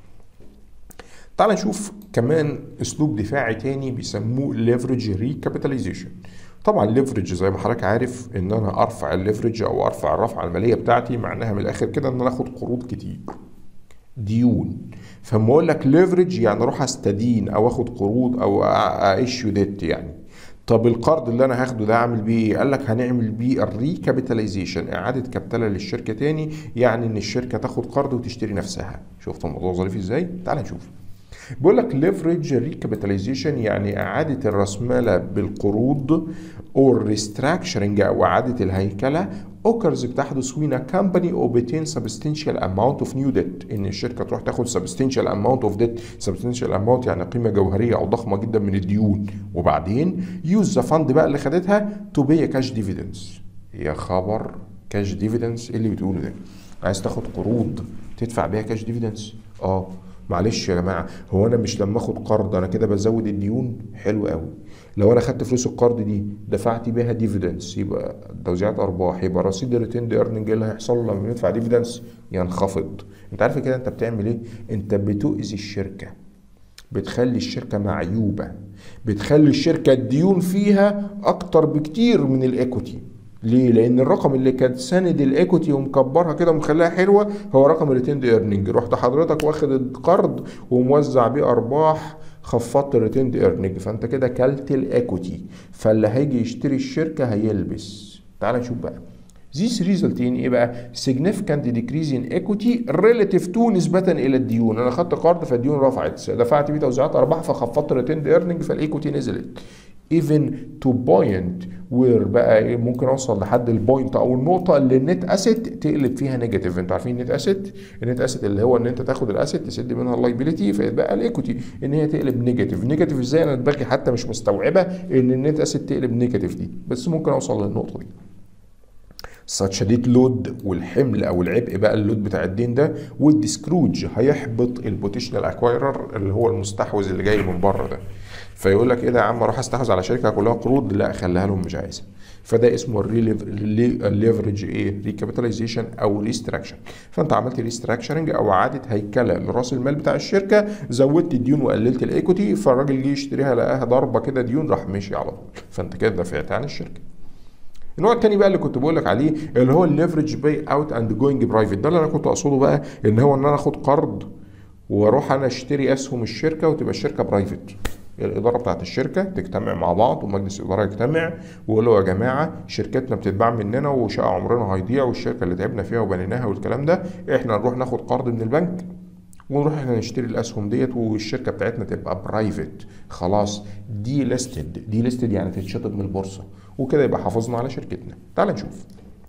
تعال نشوف كمان اسلوب دفاعي تاني بيسموه ليفرج ريكابيتاليزيشن طبعا ليفرج زي ما حضرتك عارف ان انا ارفع الليفرج او ارفع الرفعه الماليه بتاعتي معناها من الاخر كده ان انا اخد قروض كتير ديون فلما اقول لك ليفرج يعني اروح استدين او اخد قروض او ايشيو ديت يعني طب القرض اللي انا هاخده ده اعمل بيه ايه؟ قال لك هنعمل بيه الريكابيتاليزيشن اعاده كابتله للشركه تاني يعني ان الشركه تاخد قرض وتشتري نفسها شفت الموضوع ظريف ازاي؟ تعال نشوف بيقول لك ليفرج ريكابيتاليزيشن يعني اعاده الراسماله بالقروض او ريستراكشرنج او اعاده الهيكله اوكرز بتحدث وين كامباني اوبتين سبستنشال اماونت اوف نيو ديت ان الشركه تروح تاخد سبستنشال اماونت اوف ديت سبستنشال اماونت يعني قيمه جوهريه او ضخمه جدا من الديون وبعدين يوز ذا فند بقى اللي خدتها تو بي كاش ديفيدنس يا خبر كاش ديفيدنس ايه اللي بتقوله ده عايز تاخد قروض تدفع بيها كاش ديفيدنس اه معلش يا جماعه هو انا مش لما اخد قرض انا كده بزود الديون حلو قوي لو انا خدت فلوس القرض دي دفعت بيها ديفيدنس يبقى توزيعات ارباح يبقى رصيد الريتيند ايرننج اللي هيحصل لما ندفع ديفيدنس ينخفض انت عارف كده انت بتعمل ايه انت بتؤذي الشركه بتخلي الشركه معيوبه بتخلي الشركه الديون فيها اكتر بكتير من الايكوتي ليه؟ لأن الرقم اللي كانت ساند الايكوتي ومكبرها كده ومخليها حلوة هو رقم الريتيند ايرنينج، رحت حضرتك واخد القرض وموزع بيه أرباح خفضت الريتيند ايرنينج فأنت كده كلت الايكوتي فاللي هيجي يشتري الشركة هيلبس. تعال نشوف بقى. This result in ايه بقى؟ significant decrease in equity relative to نسبة إلى الديون، أنا خدت قرض فالديون رفعت، دفعت بيه توزيعات أرباح فخفضت الريتيند ايرنينج فالايكوتي نزلت. even to point where بقى ايه ممكن اوصل لحد البوينت او النقطه اللي النت اسيت تقلب فيها نيجاتيف انتوا عارفين النت اسيت النت اسيت اللي هو ان انت تاخد الاسيت تسد منها اللايبيليتي فيتبقى الايكوتي ان هي تقلب نيجاتيف نيجاتيف ازاي انا دماغي حتى مش مستوعبه ان النت اسيت تقلب نيجاتيف دي بس ممكن اوصل للنقطه دي such ديت لود والحمل او العبء بقى اللود بتاع الدين ده والديسكروج هيحبط البوتيشنال اكوايرر اللي هو المستحوذ اللي جاي من بره ده فيقول لك ايه ده يا عم اروح استحوذ على شركه كلها قروض لا خليها لهم مش عايزها فده اسمه الليفرج ايه ريكابيتاليزيشن او ريستراكشن فانت عملت ريستراكشرنج او اعاده هيكله لراس المال بتاع الشركه زودت الديون وقللت الايكوتي فالراجل جه يشتريها لقاها ضربه كده ديون راح مشي على طول فانت كده دفعت عن الشركه النوع الثاني بقى اللي كنت بقول لك عليه اللي هو الليفرج باي اوت اند جوينج برايفت ده اللي انا كنت اقصده بقى ان هو ان انا اخد قرض واروح انا اشتري اسهم الشركه وتبقى الشركه برايفت الاداره بتاعت الشركه تجتمع مع بعض ومجلس الاداره يجتمع ويقولوا يا جماعه شركتنا بتتباع مننا وشقى عمرنا هيضيع والشركه اللي تعبنا فيها وبنيناها والكلام ده احنا نروح ناخد قرض من البنك ونروح احنا نشتري الاسهم ديت والشركه بتاعتنا تبقى برايفت خلاص دي ليستد دي ليستد يعني تتشطب من البورصه وكده يبقى حافظنا على شركتنا تعال نشوف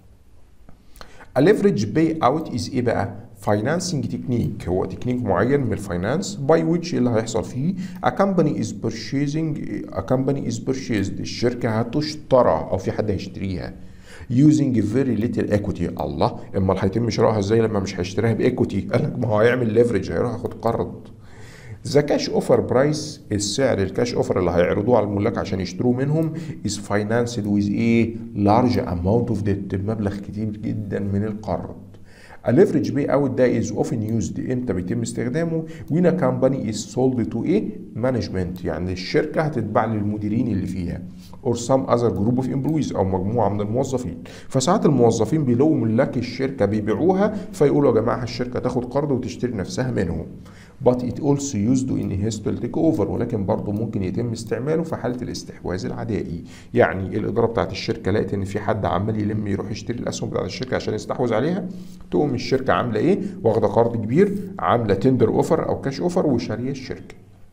الليفرج باي اوت از ايه بقى فاينانسنج تكنيك هو تكنيك معين من الفاينانس باي ويتش اللي هيحصل فيه a company is purchasing a company is purchased الشركه هتشترى او في حد هيشتريها using very little equity الله امال هيتم شرائها ازاي لما مش هيشتريها بايكوتي قال لك ما هو هيعمل ليفرج هيروح ياخد قرض ذا كاش اوفر برايس السعر الكاش اوفر اللي هيعرضوه على الملاك عشان يشتروا منهم از فاينانسد ويز ايه لارج اماونت اوف ديت بمبلغ كتير جدا من القرض الليفرج بي اوت ده از اوفن يوزد امتى بيتم استخدامه وين كامباني از سولد تو ايه مانجمنت يعني الشركه هتتباع للمديرين اللي فيها اور سام اذر جروب اوف امبلويز او مجموعه من الموظفين فساعات الموظفين بيلاقوا ملاك الشركه بيبيعوها فيقولوا يا جماعه الشركه تاخد قرض وتشتري نفسها منهم but it also used in hostile takeover ولكن برضه ممكن يتم استعماله في حاله الاستحواذ العدائي يعني الاداره بتاعت الشركه لقت ان في حد عمال يلم يروح يشتري الاسهم بتاعت الشركه عشان يستحوذ عليها تقوم الشركه عامله ايه واخده قرض كبير عامله تندر اوفر او كاش اوفر وشاريه الشركه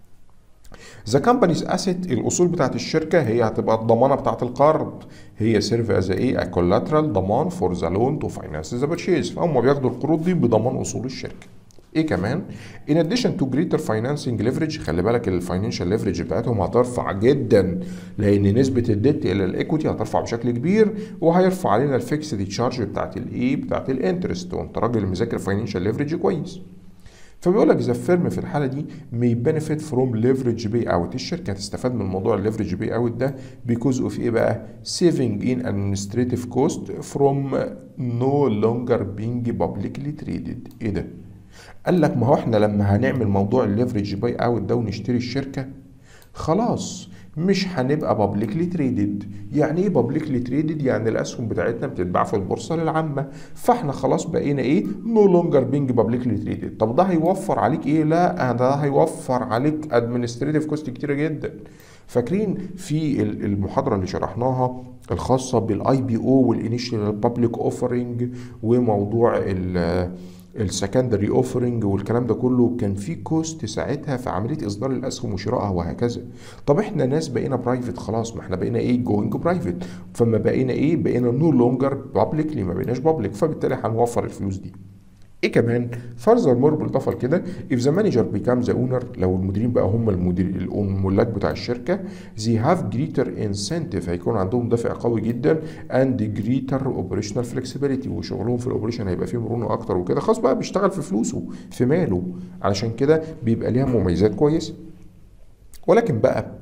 ذا كامبانيز اسيت الاصول بتاعت الشركه هي هتبقى الضمانه بتاعت القرض هي سيرف از ايه كولاترال ضمان فور ذا لون تو فاينانس ذا بيرشيز فهم بياخدوا القروض دي بضمان اصول الشركه ايه كمان ان اديشن تو جريتر فاينانسنج ليفرج خلي بالك الفاينانشال ليفرج بتاعتهم هترفع جدا لان نسبه الديت الى الايكوتي هترفع بشكل كبير وهيرفع علينا الفيكسد تشارج بتاعت الايه بتاعت الانترست وانت راجل مذاكر فاينانشال ليفرج كويس فبيقول لك اذا فيرم في الحاله دي may benefit from leverage pay out الشركه هتستفاد من موضوع الليفرج باي اوت ده because of ايه بقى saving in administrative cost from no longer being publicly traded ايه ده قال لك ما هو احنا لما هنعمل موضوع الليفرج باي اوت ده ونشتري الشركه خلاص مش هنبقى بابليكلي تريدد يعني ايه بابليكلي تريدد يعني الاسهم بتاعتنا بتتباع في البورصه للعامه فاحنا خلاص بقينا ايه نو لونجر بينج بابليكلي تريدد طب ده هيوفر عليك ايه لا ده هيوفر عليك ادمنستريتيف كوست كتيره جدا فاكرين في المحاضره اللي شرحناها الخاصه بالاي بي او والانيشال بابليك اوفرنج وموضوع السكندري اوفرنج والكلام ده كله كان في كوست ساعتها في عمليه اصدار الاسهم وشرائها وهكذا طب احنا ناس بقينا برايفت خلاص ما احنا بقينا ايه جوينج برايفت فما بقينا ايه بقينا نو لونجر بابليكلي ما بقيناش بابليك فبالتالي هنوفر الفلوس دي ايه كمان فارزر مور بالاضافه لكده if the manager becomes the owner لو المديرين بقى هم المدير الملاك بتاع الشركه they have greater incentive هيكون عندهم دافع قوي جدا and greater operational flexibility وشغلهم في الاوبريشن هيبقى فيه مرونه اكتر وكده خلاص بقى بيشتغل في فلوسه في ماله علشان كده بيبقى ليها مميزات كويسه ولكن بقى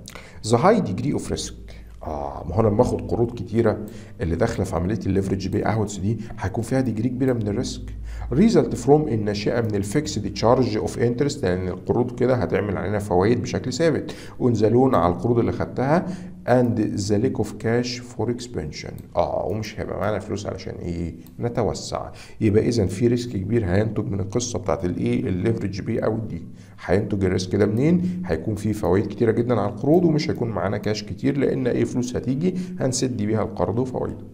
ذا هاي ديجري اوف ريسك اه ما هو انا لما اخد قروض كتيره اللي داخله في عمليه الليفرج بي اوتس دي هيكون فيها ديجري كبيره من الريسك ريزلت فروم الناشئه من الفيكسد تشارج اوف انترست لان القروض كده هتعمل علينا فوائد بشكل ثابت وانزلون على القروض اللي خدتها اند ذا ليك اوف كاش فور اكسبانشن اه ومش هيبقى معانا فلوس علشان ايه نتوسع يبقى اذا في ريسك كبير هينتج من القصه بتاعت الايه الليفرج بي اوت دي هينتج الريسك ده منين هيكون في فوائد كتيره جدا على القروض ومش هيكون معانا كاش كتير لان اي فلوس هتيجي هنسد بيها القرض وفوائده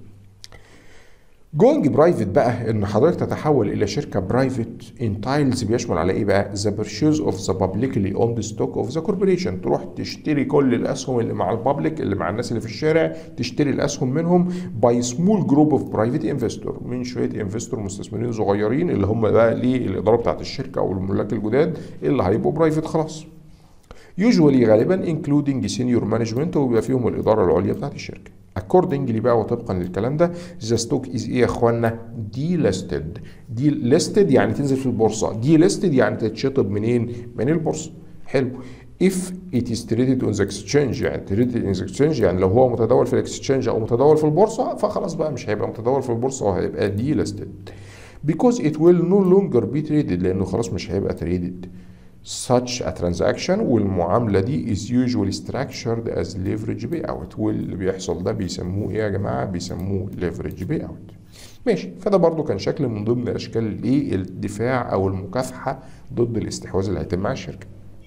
جوينج برايفت بقى ان حضرتك تتحول الى شركه برايفت ان تايلز بيشمل على ايه بقى ذا بيرشيز اوف ذا بابليكلي اون ستوك اوف ذا كوربوريشن تروح تشتري كل الاسهم اللي مع البابليك اللي مع الناس اللي في الشارع تشتري الاسهم منهم باي سمول جروب اوف برايفت انفستور من شويه انفستور مستثمرين صغيرين اللي هم بقى ليه الاداره بتاعت الشركه او الملاك الجداد اللي هيبقوا برايفت خلاص يوجوالي غالبا انكلودنج سينيور مانجمنت وبيبقى فيهم الاداره العليا بتاعت الشركه اكوردنجلي بقى وطبقا للكلام ده ذا ستوك از ايه يا اخوانا دي ليستد دي ليستد يعني تنزل في البورصه دي ليستد يعني تتشطب منين من البورصه حلو if it is traded on the exchange يعني traded in the exchange يعني لو هو متداول في الاكسشينج او متداول في البورصه فخلاص بقى مش هيبقى متداول في البورصه وهيبقى دي listed because it will no longer be traded لانه خلاص مش هيبقى traded such a transaction والمعاملة دي is usually structured as leverage payout واللي بيحصل ده بيسموه ايه يا جماعة بيسموه leverage payout ماشي فده برضو كان شكل من ضمن اشكال الايه الدفاع او المكافحة ضد الاستحواذ اللي هيتم على الشركة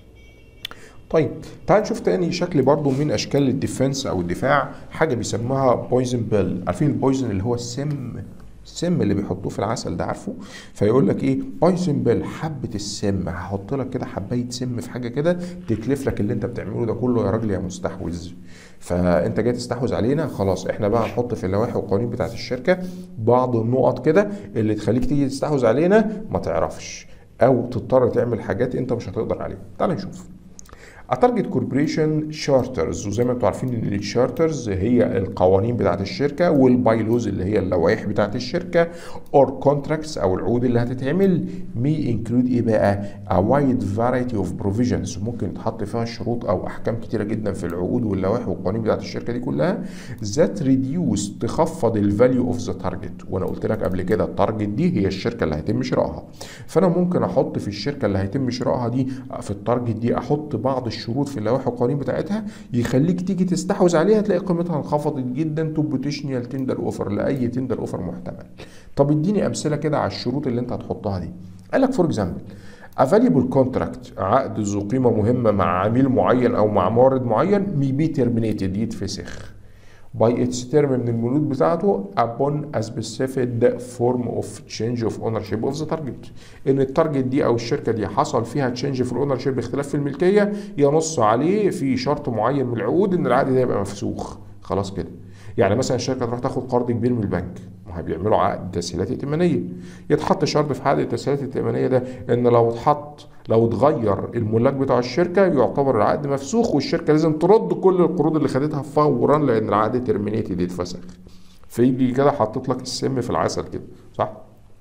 طيب تعال نشوف تاني شكل برضو من اشكال الديفنس او الدفاع حاجة بيسموها بويزن بيل عارفين البويزن اللي هو السم السم اللي بيحطوه في العسل ده عارفه فيقول لك ايه بايزن بيل حبه السم هحط لك كده حبايه سم في حاجه كده تتلف لك اللي انت بتعمله ده كله يا راجل يا مستحوذ فانت جاي تستحوذ علينا خلاص احنا بقى هنحط في اللوائح والقوانين بتاعت الشركه بعض النقط كده اللي تخليك تيجي تستحوذ علينا ما تعرفش او تضطر تعمل حاجات انت مش هتقدر عليها تعال نشوف اتارجت كوربريشن شارترز وزي ما انتم عارفين ان الشارترز هي القوانين بتاعت الشركه والبايلوز اللي هي اللوائح بتاعت الشركه اور كونتراكتس او العقود اللي هتتعمل مي انكلود ايه بقى a wide variety of provisions ممكن يتحط فيها شروط او احكام كتيره جدا في العقود واللوائح والقوانين بتاعت الشركه دي كلها ذات ريديوس تخفض الفاليو اوف ذا تارجت وانا قلت لك قبل كده التارجت دي هي الشركه اللي هيتم شرائها فانا ممكن احط في الشركه اللي هيتم شرائها دي في التارجت دي احط بعض الشروط في اللوائح والقوانين بتاعتها يخليك تيجي تستحوذ عليها تلاقي قيمتها انخفضت جدا تو بوتيشنال تندر اوفر لاي تندر اوفر محتمل طب اديني امثله كده على الشروط اللي انت هتحطها دي قال لك فور اكزامبل افاليبل كونتراكت عقد ذو قيمه مهمه مع عميل معين او مع مورد معين مي بي ترمينيتد يتفسخ باي اتس تيرم من البنود بتاعته upon a specified form of change of ownership of the target ان التارجت دي او الشركه دي حصل فيها تشينج في الاونر شيب اختلاف في الملكيه ينص عليه في شرط معين من العقود ان العقد ده يبقى مفسوخ خلاص كده يعني مثلا الشركه تروح تاخد قرض كبير من البنك ما بيعملوا عقد تسهيلات ائتمانيه يتحط شرط في عقد التسهيلات الائتمانيه ده ان لو اتحط لو اتغير الملاك بتاع الشركه يعتبر العقد مفسوخ والشركه لازم ترد كل القروض اللي خدتها فورا لان العقد ترمينيتد يتفسخ فيجي كده حاطط لك السم في العسل كده صح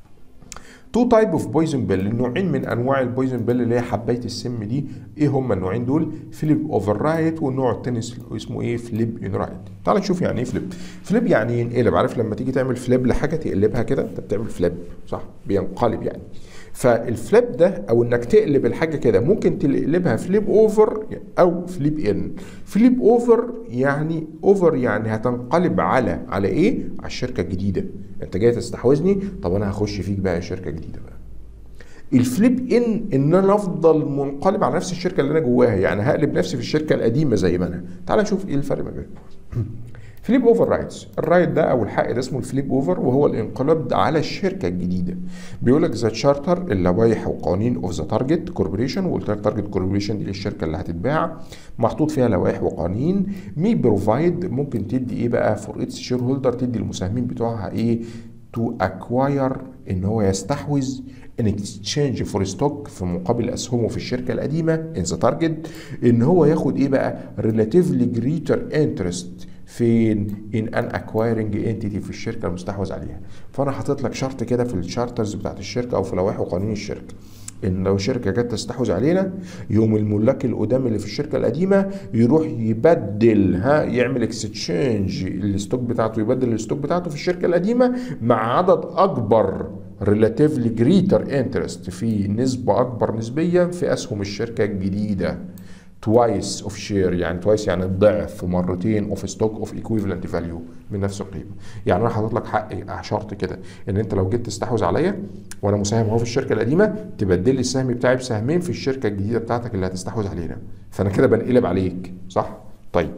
تو تايب اوف بويزن بيل نوعين من انواع البويزن بيل اللي هي حبايه السم دي ايه هما النوعين دول فليب اوفر رايت والنوع التاني اسمه ايه فليب ان رايت تعال نشوف يعني ايه فليب فليب يعني ينقلب عارف لما تيجي تعمل فليب لحاجه تقلبها كده انت بتعمل فليب صح بينقلب يعني فالفليب ده او انك تقلب الحاجه كده ممكن تقلبها فليب اوفر او فليب ان فليب اوفر يعني اوفر يعني هتنقلب على على ايه على الشركه الجديده انت جاي تستحوذني طب انا هخش فيك بقى شركه جديده بقى الفليب ان ان انا افضل منقلب على نفس الشركه اللي انا جواها يعني هقلب نفسي في الشركه القديمه زي ما انا تعال نشوف ايه الفرق ما بينهم فليب اوفر رايتس الرايت ده او الحق ده اسمه الفليب اوفر وهو الانقلاب على الشركه الجديده بيقول لك ذا تشارتر اللوائح وقوانين اوف ذا تارجت كوربوريشن وقلت لك تارجت كوربوريشن دي للشركه اللي هتتباع محطوط فيها لوائح وقوانين مي بروفايد ممكن تدي ايه بقى فور اتس شير هولدر تدي المساهمين بتوعها ايه تو اكواير ان هو يستحوذ ان اكسشينج فور ستوك في مقابل اسهمه في الشركه القديمه ان ذا تارجت ان هو ياخد ايه بقى ريلاتيفلي جريتر انترست فين ان ان اكوايرنج انتيتي في الشركه المستحوذ عليها فانا حاطط لك شرط كده في الشارترز بتاعت الشركه او في لوائح وقوانين الشركه ان لو شركه جت تستحوذ علينا يوم الملاك القدام اللي في الشركه القديمه يروح يبدل ها يعمل اكستشينج الستوك بتاعته يبدل الستوك بتاعته في الشركه القديمه مع عدد اكبر ريلاتيفلي جريتر انترست في نسبه اكبر نسبيا في اسهم الشركه الجديده توايس اوف شير يعني توايس يعني الضعف مرتين اوف ستوك اوف ايكويفالنت فاليو من نفس القيمه يعني انا حاطط لك حق شرط كده ان انت لو جيت تستحوذ عليا وانا مساهم اهو في الشركه القديمه تبدل لي السهم بتاعي بسهمين في الشركه الجديده بتاعتك اللي هتستحوذ علينا فانا كده بنقلب عليك صح طيب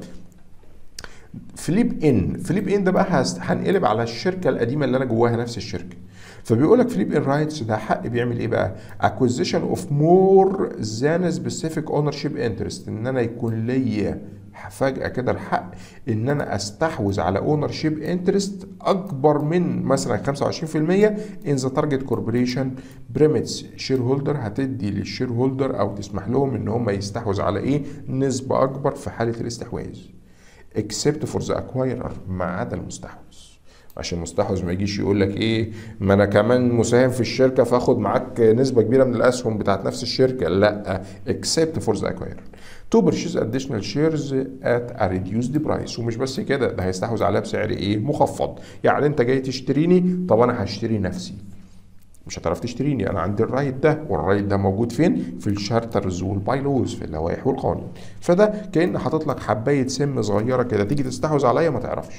فليب ان فليب ان ده بقى هنقلب على الشركه القديمه اللي انا جواها نفس الشركه فبيقول لك فليب ان رايتس ده حق بيعمل ايه بقى؟ acquisition of more than specific ownership interest ان انا يكون ليا فجأة كده الحق ان انا استحوذ على اونر شيب انترست اكبر من مثلا 25% ان ذا تارجت كوربوريشن بريمتس شير هولدر هتدي للشير هولدر او تسمح لهم ان هم يستحوذ على ايه نسبة اكبر في حالة الاستحواذ except for the acquirer ما عدا المستحوذ عشان المستحوذ ما يجيش يقول لك ايه ما انا كمان مساهم في الشركه فاخد معاك نسبه كبيره من الاسهم بتاعت نفس الشركه لا except for the acquirer to purchase additional shares at a reduced price ومش بس كده ده هيستحوذ عليها بسعر ايه مخفض يعني انت جاي تشتريني طب انا هشتري نفسي مش هتعرف تشتريني انا عندي الرايت ده والرايت ده موجود فين في الشارترز والبايلوز في اللوائح والقوانين فده كان حاطط لك حبايه سم صغيره كده تيجي تستحوذ عليا ما تعرفش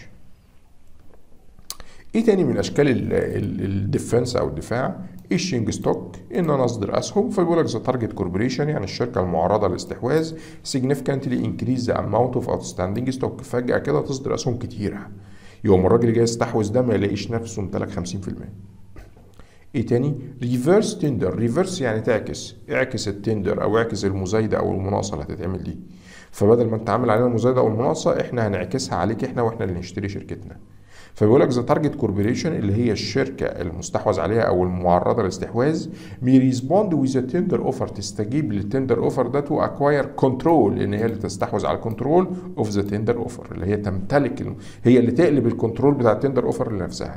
ايه تاني من اشكال الديفنس او الدفاع ايشنج ستوك ان انا اصدر اسهم فبيقول لك ذا تارجت كوربوريشن يعني الشركه المعرضه للاستحواذ significantly increase the amount of outstanding stock فجاه كده تصدر اسهم كتيره يوم الراجل اللي جاي يستحوذ ده ما يلاقيش نفسه امتلك 50% ايه تاني ريفرس تندر ريفرس يعني تعكس اعكس التندر او اعكس المزايده او المناقصه اللي هتتعمل دي فبدل ما انت عامل علينا المزايده او المناقصه احنا هنعكسها عليك احنا واحنا اللي نشتري شركتنا فبيقول لك ذا تارجت كوربوريشن اللي هي الشركه المستحوذ عليها او المعرضه للاستحواذ مي ريسبوند ويز تندر اوفر تستجيب للتندر اوفر ده تو اكواير كنترول ان هي اللي تستحوذ على الكنترول اوف ذا تندر اوفر اللي هي تمتلك هي اللي تقلب الكنترول بتاع التندر اوفر لنفسها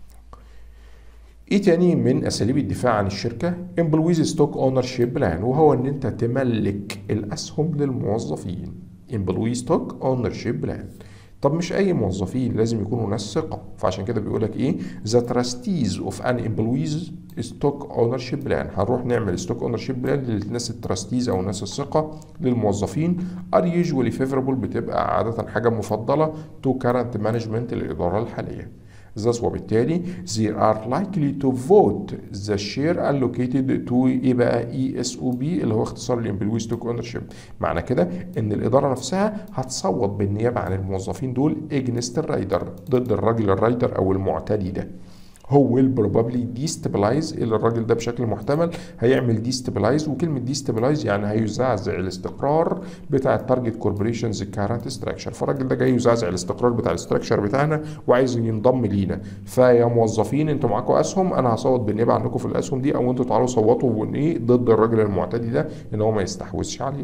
ايه تاني من اساليب الدفاع عن الشركه امبلويز ستوك اونر شيب بلان وهو ان انت تملك الاسهم للموظفين امبلوي ستوك اونر شيب بلان طب مش اي موظفين لازم يكونوا ناس ثقه فعشان كده بيقول لك ايه ذا تراستيز اوف ان امبلويز ستوك اونر شيب بلان هنروح نعمل ستوك اونر شيب بلان للناس التراستيز او الناس الثقه للموظفين ار يوجوالي فيفربل بتبقى عاده حاجه مفضله تو كارنت مانجمنت للاداره الحاليه thus وبالتالي they are likely to vote the share allocated to ايه بقى اي اس او بي اللي هو اختصار الامبلوي ستوك اونر شيب معنى كده ان الاداره نفسها هتصوت بالنيابه عن الموظفين دول اجنست الرايدر ضد الراجل الرايدر او المعتدي ده هو will probably destabilize اللي الراجل ده بشكل محتمل هيعمل destabilize وكلمة destabilize يعني هيزعزع الاستقرار بتاع التارجت كوربوريشنز كارنت ستراكشر فالراجل ده جاي يزعزع الاستقرار بتاع الاستراكشر بتاعنا وعايز ينضم لينا فيا موظفين انتوا معاكم اسهم انا هصوت بالنيابه عنكم في الاسهم دي او انتوا تعالوا صوتوا ايه ضد الراجل المعتدي ده ان هو ما يستحوذش علينا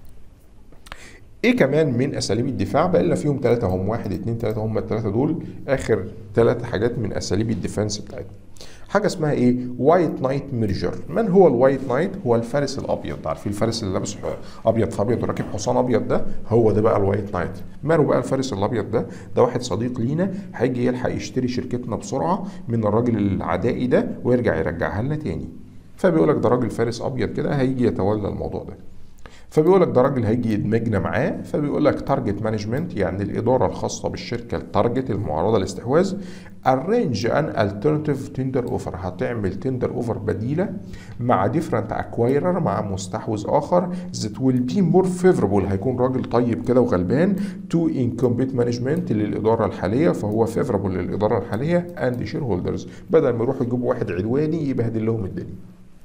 ايه كمان من اساليب الدفاع بقى لنا فيهم ثلاثه هم واحد اتنين ثلاثه هم الثلاثه دول اخر ثلاث حاجات من اساليب الديفنس بتاعتنا حاجه اسمها ايه وايت نايت ميرجر من هو الوايت نايت هو الفارس الابيض عارفين الفارس اللي لابس ابيض في ابيض وراكب حصان ابيض ده هو ده بقى الوايت نايت ماله بقى الفارس الابيض ده ده واحد صديق لينا هيجي يلحق يشتري شركتنا بسرعه من الراجل العدائي ده ويرجع يرجعها لنا تاني فبيقول لك ده راجل فارس ابيض كده هيجي يتولى الموضوع ده فبيقول لك ده راجل هيجي يدمجنا معاه فبيقول لك تارجت مانجمنت يعني الاداره الخاصه بالشركه التارجت المعرضه للاستحواذ arrange an alternative tender offer هتعمل تندر اوفر بديله مع different acquirer مع مستحوذ اخر that will be more favorable هيكون راجل طيب كده وغلبان to incumbent management للاداره الحاليه فهو favorable للاداره الحاليه and shareholders بدل ما يروحوا يجيبوا واحد عدواني يبهدل لهم الدنيا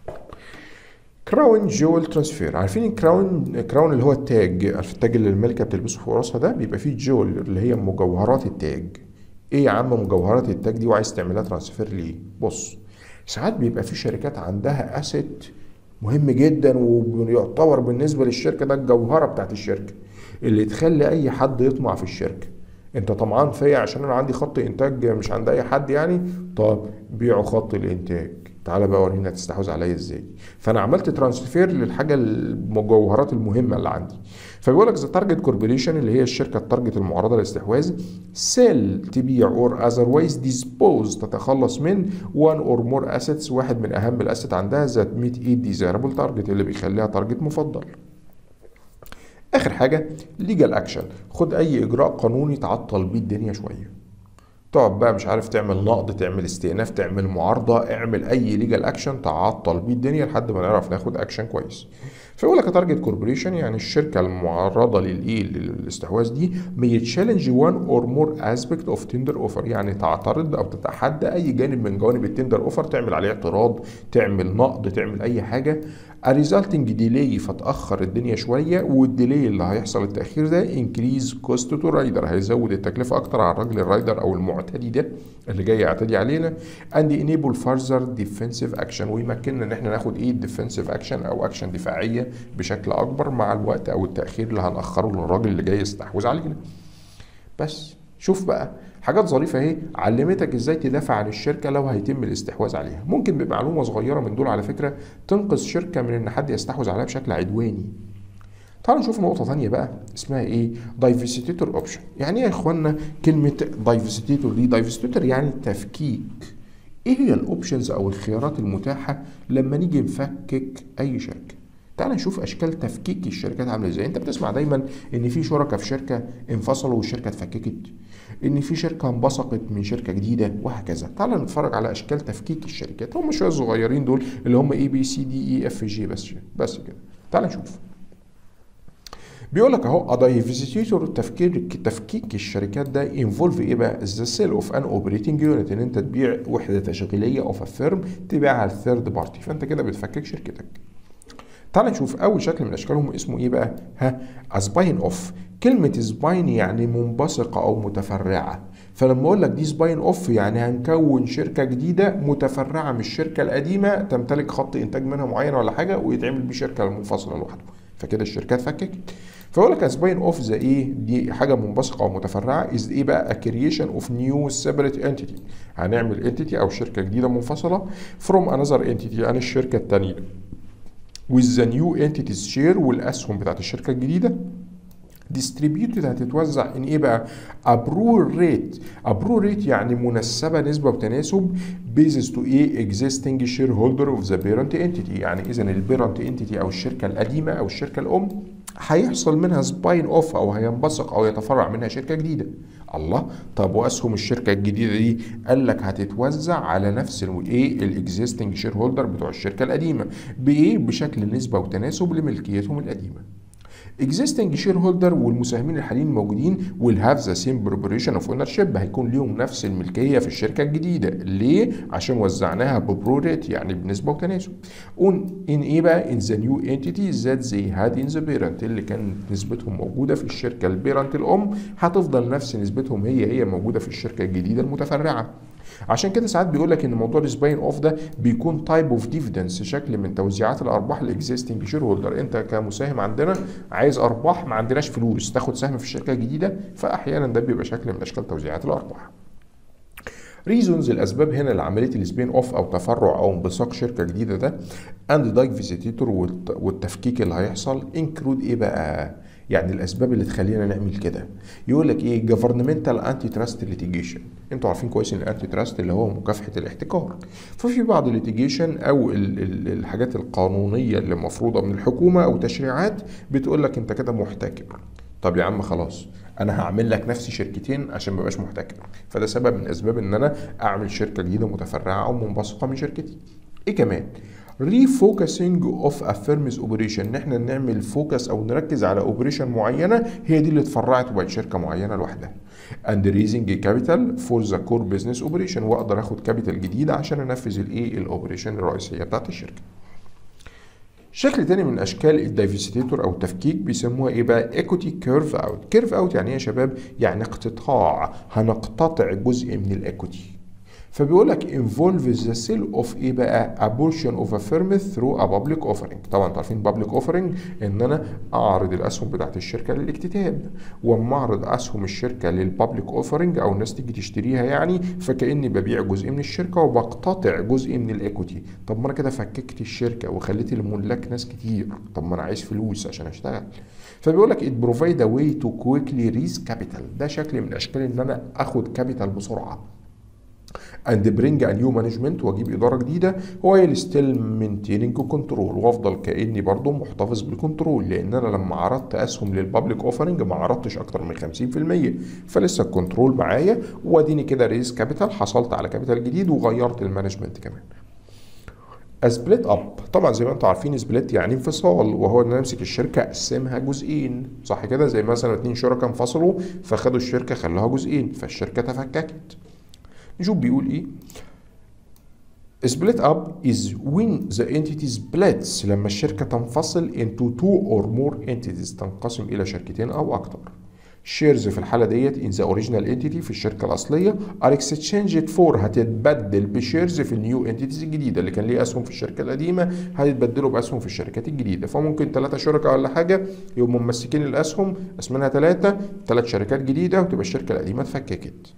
كراون جول ترانسفير عارفين الكراون كراون اللي هو التاج عارف التاج اللي الملكه بتلبسه فوق راسها ده بيبقى فيه جول اللي هي مجوهرات التاج ايه يا عم مجوهرات التاج دي وعايز تعملها ترانسفير ليه بص ساعات بيبقى في شركات عندها اسيت مهم جدا ويعتبر بالنسبه للشركه ده الجوهره بتاعت الشركه اللي تخلي اي حد يطمع في الشركه انت طمعان فيا عشان انا عندي خط انتاج مش عند اي حد يعني طب بيعوا خط الانتاج تعالى بقى ورينا تستحوذ عليا ازاي فانا عملت ترانسفير للحاجه المجوهرات المهمه اللي عندي فبيقول لك ذا تارجت كوربوريشن اللي هي الشركه التارجت المعرضه للاستحواذ سيل تبيع اور اذروايز ديسبوز تتخلص من وان اور مور اسيتس واحد من اهم الاسيت عندها ذات ميت اي ديزيربل تارجت اللي بيخليها تارجت مفضل اخر حاجه ليجال اكشن خد اي اجراء قانوني تعطل بيه الدنيا شويه تقعد بقى مش عارف تعمل نقد تعمل استئناف تعمل معارضه اعمل اي ليجال اكشن تعطل بيه الدنيا لحد ما نعرف ناخد اكشن كويس فيقول لك تارجت كوربوريشن يعني الشركه المعرضه للايه للاستحواذ دي may challenge one or more aspect of tender offer يعني تعترض او تتحدى اي جانب من جوانب التندر اوفر تعمل عليه اعتراض تعمل نقد تعمل اي حاجه a resulting delay فتاخر الدنيا شويه والديلي اللي هيحصل التاخير ده increase cost to rider هيزود التكلفه اكتر على الراجل الرايدر او المعتدي ده اللي جاي يعتدي علينا and enable further defensive action ويمكننا ان احنا ناخد ايه defensive action او اكشن دفاعيه بشكل اكبر مع الوقت او التاخير اللي هنأخره للراجل اللي جاي يستحوذ علينا بس شوف بقى حاجات ظريفة اهي علمتك ازاي تدافع عن الشركة لو هيتم الاستحواذ عليها ممكن بمعلومة صغيرة من دول على فكرة تنقذ شركة من ان حد يستحوذ عليها بشكل عدواني تعالوا نشوف نقطة ثانية بقى اسمها ايه؟ دايفستيتور اوبشن، يعني ايه يا اخوانا كلمة دايفستيتور دي؟ دايفستيتور يعني تفكيك. ايه هي الاوبشنز او الخيارات المتاحة لما نيجي نفكك اي شركة؟ تعال نشوف اشكال تفكيك الشركات عامله ازاي انت بتسمع دايما ان في شركاء في شركه انفصلوا والشركه اتفككت ان في شركه انبثقت من شركه جديده وهكذا تعال نتفرج على اشكال تفكيك الشركات هم شويه صغيرين دول اللي هم اي بي سي دي اي اف جي بس بس كده تعال نشوف بيقول لك اهو دايفستيتور تفكير تفكيك الشركات ده انفولف ايه بقى؟ ذا سيل اوف ان اوبريتنج يونت ان انت تبيع وحده تشغيليه اوف فيرم تبيعها لثيرد بارتي فانت كده بتفكك شركتك. تعال نشوف اول شكل من اشكالهم اسمه ايه بقى ها اسباين اوف كلمة سباين يعني منبثقة أو متفرعة فلما أقول لك دي سباين أوف يعني هنكون شركة جديدة متفرعة من الشركة القديمة تمتلك خط إنتاج منها معين ولا حاجة ويتعمل بيه شركة منفصلة لوحده فكده الشركات فككت فيقول لك سباين اوف ذا ايه دي حاجه منبثقه او متفرعه از ايه بقى كرييشن اوف نيو سيبريت انتيتي هنعمل انتيتي او شركه جديده منفصله فروم انذر انتيتي عن الشركه الثانيه with the new entities share والاسهم بتاعت الشركه الجديده distributed هتتوزع ان ايه بقى ابرور ريت ابرور ريت يعني منسبه نسبه وتناسب بيزس تو ايه existing shareholder of the parent entity يعني اذا البيرنت انتيتي او الشركه القديمه او الشركه الام هيحصل منها سباين اوف او هينبثق او يتفرع منها شركه جديده الله طب واسهم الشركه الجديده دي قال لك هتتوزع على نفس الايه الاكزيستنج شير هولدر بتوع الشركه القديمه بايه بشكل نسبه وتناسب لملكيتهم القديمه existing shareholder والمساهمين الحاليين الموجودين will have the same proportion of ownership هيكون ليهم نفس الملكيه في الشركه الجديده ليه عشان وزعناها ببروريت يعني بنسبه وتناسب on in ايه بقى in the new entity that they had in the parent اللي كانت نسبتهم موجوده في الشركه البيرنت الام هتفضل نفس نسبتهم هي هي موجوده في الشركه الجديده المتفرعه عشان كده ساعات بيقول لك ان موضوع السباين اوف ده بيكون تايب اوف ديفيدنس شكل من توزيعات الارباح الاكزيستنج شير هولدر انت كمساهم عندنا عايز ارباح ما عندناش فلوس تاخد سهم في الشركه الجديده فاحيانا ده بيبقى شكل من اشكال توزيعات الارباح ريزونز الاسباب هنا لعمليه السبين اوف او تفرع او انبثاق شركه جديده ده اند دايك فيزيتيتور والتفكيك اللي هيحصل انكلود ايه بقى يعني الاسباب اللي تخلينا نعمل كده يقول لك ايه جفرنمنتال انتي تراست ليتيجيشن انتوا عارفين كويس ان الانتي تراست اللي هو مكافحه الاحتكار ففي بعض الليتيجيشن او ال ال الحاجات القانونيه اللي مفروضه من الحكومه او تشريعات بتقول لك انت كده محتكر طب يا عم خلاص انا هعمل لك نفسي شركتين عشان ما ابقاش محتكر فده سبب من اسباب ان انا اعمل شركه جديده متفرعه او منبثقه من شركتي ايه كمان ريفوكسنج اوف ا فيرمز اوبريشن ان احنا نعمل فوكس او نركز على اوبريشن معينه هي دي اللي اتفرعت وبقت شركه معينه لوحدها اند ريزنج كابيتال فور ذا كور بزنس اوبريشن واقدر اخد كابيتال جديد عشان انفذ الايه الاوبريشن الرئيسيه بتاعت الشركه شكل تاني من اشكال الدايفستيتور او التفكيك بيسموها ايه بقى ايكوتي كيرف اوت كيرف اوت يعني ايه يا شباب يعني اقتطاع هنقتطع جزء من الايكوتي فبيقول لك involves the sale of ايه بقى a portion of a firm through a public offering طبعا انتوا عارفين public offering ان انا اعرض الاسهم بتاعت الشركه للاكتتاب واما اعرض اسهم الشركه للبابليك اوفرنج او الناس تيجي تشتريها يعني فكاني ببيع جزء من الشركه وبقتطع جزء من الايكوتي طب ما انا كده فككت الشركه وخليت الملاك ناس كتير طب ما انا عايز فلوس عشان اشتغل فبيقول لك it provide a way to quickly raise capital ده شكل من اشكال ان انا اخد كابيتال بسرعه and bring a new management واجيب اداره جديده while still maintaining control وافضل كاني برضو محتفظ بالكنترول لان انا لما عرضت اسهم للبابليك اوفرنج ما عرضتش اكتر من 50% فلسه الكنترول معايا واديني كده ريز كابيتال حصلت على كابيتال جديد وغيرت المانجمنت كمان سبليت اب طبعا زي ما انتم عارفين سبليت يعني انفصال وهو ان امسك الشركه اقسمها جزئين صح كده زي مثلا اتنين شركاء انفصلوا فخدوا الشركه خلوها جزئين فالشركه تفككت نشوف بيقول ايه split up is when the entity splits لما الشركة تنفصل into two or more entities تنقسم إلى شركتين أو أكتر shares في الحالة ديت in the original entity في الشركة الأصلية are exchanged for هتتبدل بشيرز في النيو entities الجديدة اللي كان ليه أسهم في الشركة القديمة هيتبدلوا بأسهم في الشركات الجديدة فممكن ثلاثة شركاء ولا حاجة يبقوا ممسكين الأسهم اسمها ثلاثة ثلاث شركات جديدة وتبقى الشركة القديمة اتفككت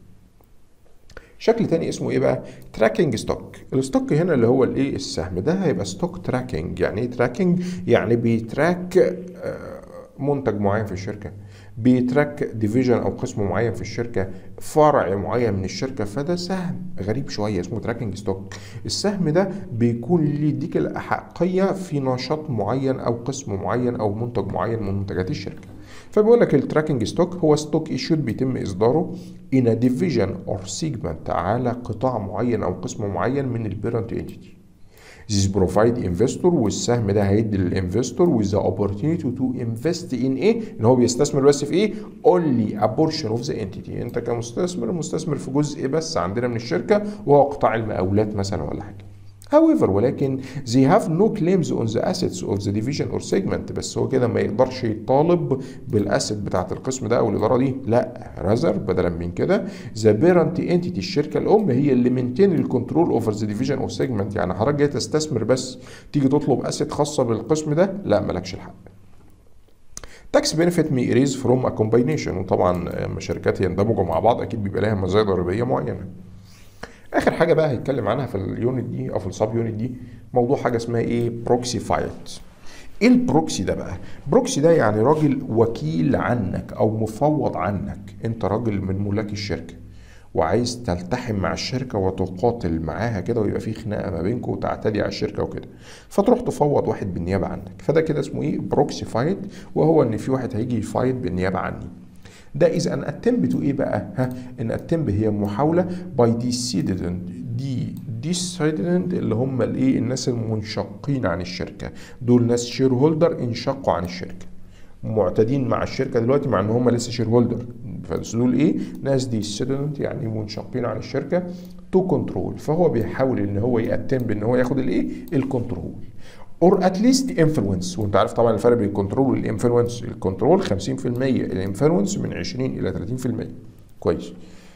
شكل تاني اسمه ايه بقى تراكنج ستوك الستوك هنا اللي هو الايه السهم ده هيبقى ستوك تراكنج يعني ايه تراكنج يعني بيتراك منتج معين في الشركه بيتراك ديفيجن او قسم معين في الشركه فرع معين من الشركه فده سهم غريب شويه اسمه تراكنج ستوك السهم ده بيكون ليه يديك الاحقيه في نشاط معين او قسم معين او منتج معين من منتجات الشركه فبيقول لك التراكنج ستوك هو ستوك ايشود بيتم اصداره in a division or segment على قطاع معين او قسم معين من البيرنت انتيتي This provide investor والسهم ده هيدي للانفستور with the opportunity to invest in ايه؟ ان هو بيستثمر بس في ايه؟ only a portion of the entity انت كمستثمر مستثمر في جزء بس عندنا من الشركه وهو قطاع المقاولات مثلا ولا حاجه. However ولكن they have no claims on the assets of the division or segment بس هو كده ما يقدرش يطالب بالاسيت بتاعت القسم ده او الاداره دي لا رازر بدلا من كده the parent entity الشركه الام هي اللي مينتين الكنترول اوفر ذا ديفيجن او سيجمنت يعني حضرتك جاي تستثمر بس تيجي تطلب اسيت خاصه بالقسم ده لا مالكش الحق تاكس بينفيت مي اريز فروم ا كومباينيشن وطبعا لما شركات يندمجوا مع بعض اكيد بيبقى لها مزايا ضريبيه معينه اخر حاجه بقى هيتكلم عنها في اليونت دي او في السب يونت دي موضوع حاجه اسمها ايه بروكسي فايت ايه البروكسي ده بقى بروكسي ده يعني راجل وكيل عنك او مفوض عنك انت راجل من ملاك الشركه وعايز تلتحم مع الشركه وتقاتل معاها كده ويبقى في خناقه ما بينكم وتعتدي على الشركه وكده فتروح تفوض واحد بالنيابه عنك فده كده اسمه ايه بروكسي فايت وهو ان في واحد هيجي يفايت بالنيابه عني ده is an attempt to ايه بقى؟ ها؟ ان attempt هي محاولة by dissident دي dissident اللي هم الايه؟ الناس المنشقين عن الشركة دول ناس شير هولدر انشقوا عن الشركة معتدين مع الشركة دلوقتي مع ان هم لسه شير هولدر فدول ايه؟ ناس dissident يعني منشقين عن الشركة تو كنترول فهو بيحاول ان هو يأتم بان هو ياخد الايه؟ الكنترول اور اتليست انفلونس وانت عارف طبعا الفرق بين الكنترول والانفلونس الكنترول 50% الانفلونس من 20 الى 30% كويس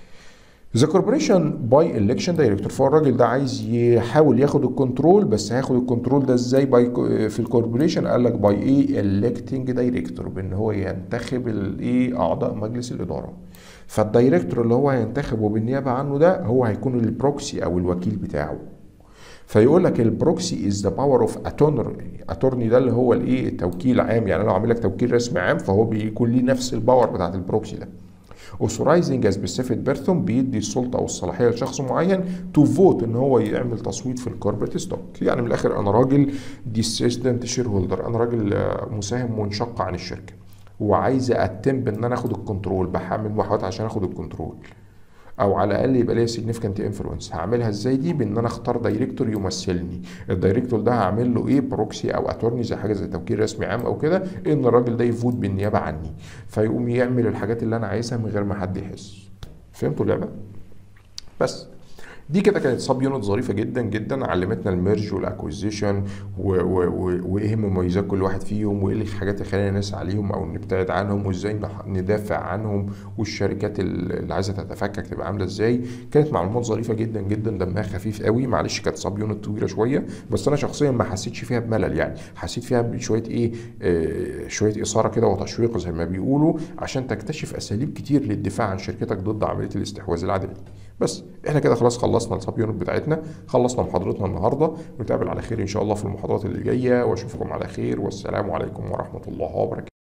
ذا كوربوريشن باي الكشن دايركتور فالراجل ده عايز يحاول ياخد الكنترول بس هياخد الكنترول ده ازاي باي في الكوربوريشن قال لك باي ايه الكتنج دايركتور بان هو ينتخب الايه اعضاء مجلس الاداره فالدايركتور اللي هو هينتخبه بالنيابه عنه ده هو هيكون البروكسي او الوكيل بتاعه فيقول لك البروكسي از ذا باور اوف اتورني اتورني ده اللي هو الايه توكيل عام يعني لو عامل لك توكيل رسمي عام فهو بيكون ليه نفس الباور بتاعت البروكسي ده اوثورايزنج سبيسيفيك بيرسون بيدي السلطه او الصلاحيه لشخص معين تو فوت ان هو يعمل تصويت في الكوربريت ستوك يعني من الاخر انا راجل ديسيستنت شير هولدر انا راجل مساهم منشق عن الشركه وعايز اتم بان انا اخد الكنترول بحمل محاولات عشان اخد الكنترول او على الاقل يبقى ليا سيجنفكانت انفلونس هعملها ازاي دي بان انا اختار دايركتور يمثلني الدايركتور ده هعمل له ايه بروكسي او اتورني زي حاجه زي توكيل رسمي عام او كده ان الراجل ده يفوت بالنيابه عني فيقوم يعمل الحاجات اللي انا عايزها من غير ما حد يحس فهمتوا اللعبه بس دي كده كانت سب يونت ظريفه جدا جدا علمتنا الميرج والاكوزيشن وايه مميزات كل واحد فيهم وايه الحاجات اللي خلينا نسعى عليهم او نبتعد عنهم وازاي ندافع عنهم والشركات اللي عايزه تتفكك تبقى عامله ازاي كانت معلومات ظريفه جدا جدا دمها خفيف قوي معلش كانت سب يونت طويله شويه بس انا شخصيا ما حسيتش فيها بملل يعني حسيت فيها بشويه ايه آه شويه اثاره كده وتشويق زي ما بيقولوا عشان تكتشف اساليب كتير للدفاع عن شركتك ضد عمليه الاستحواذ العادله بس احنا كده خلاص خلصنا السب يونت بتاعتنا خلصنا محاضرتنا النهارده ونتقابل على خير ان شاء الله في المحاضرات اللي جايه واشوفكم على خير والسلام عليكم ورحمه الله وبركاته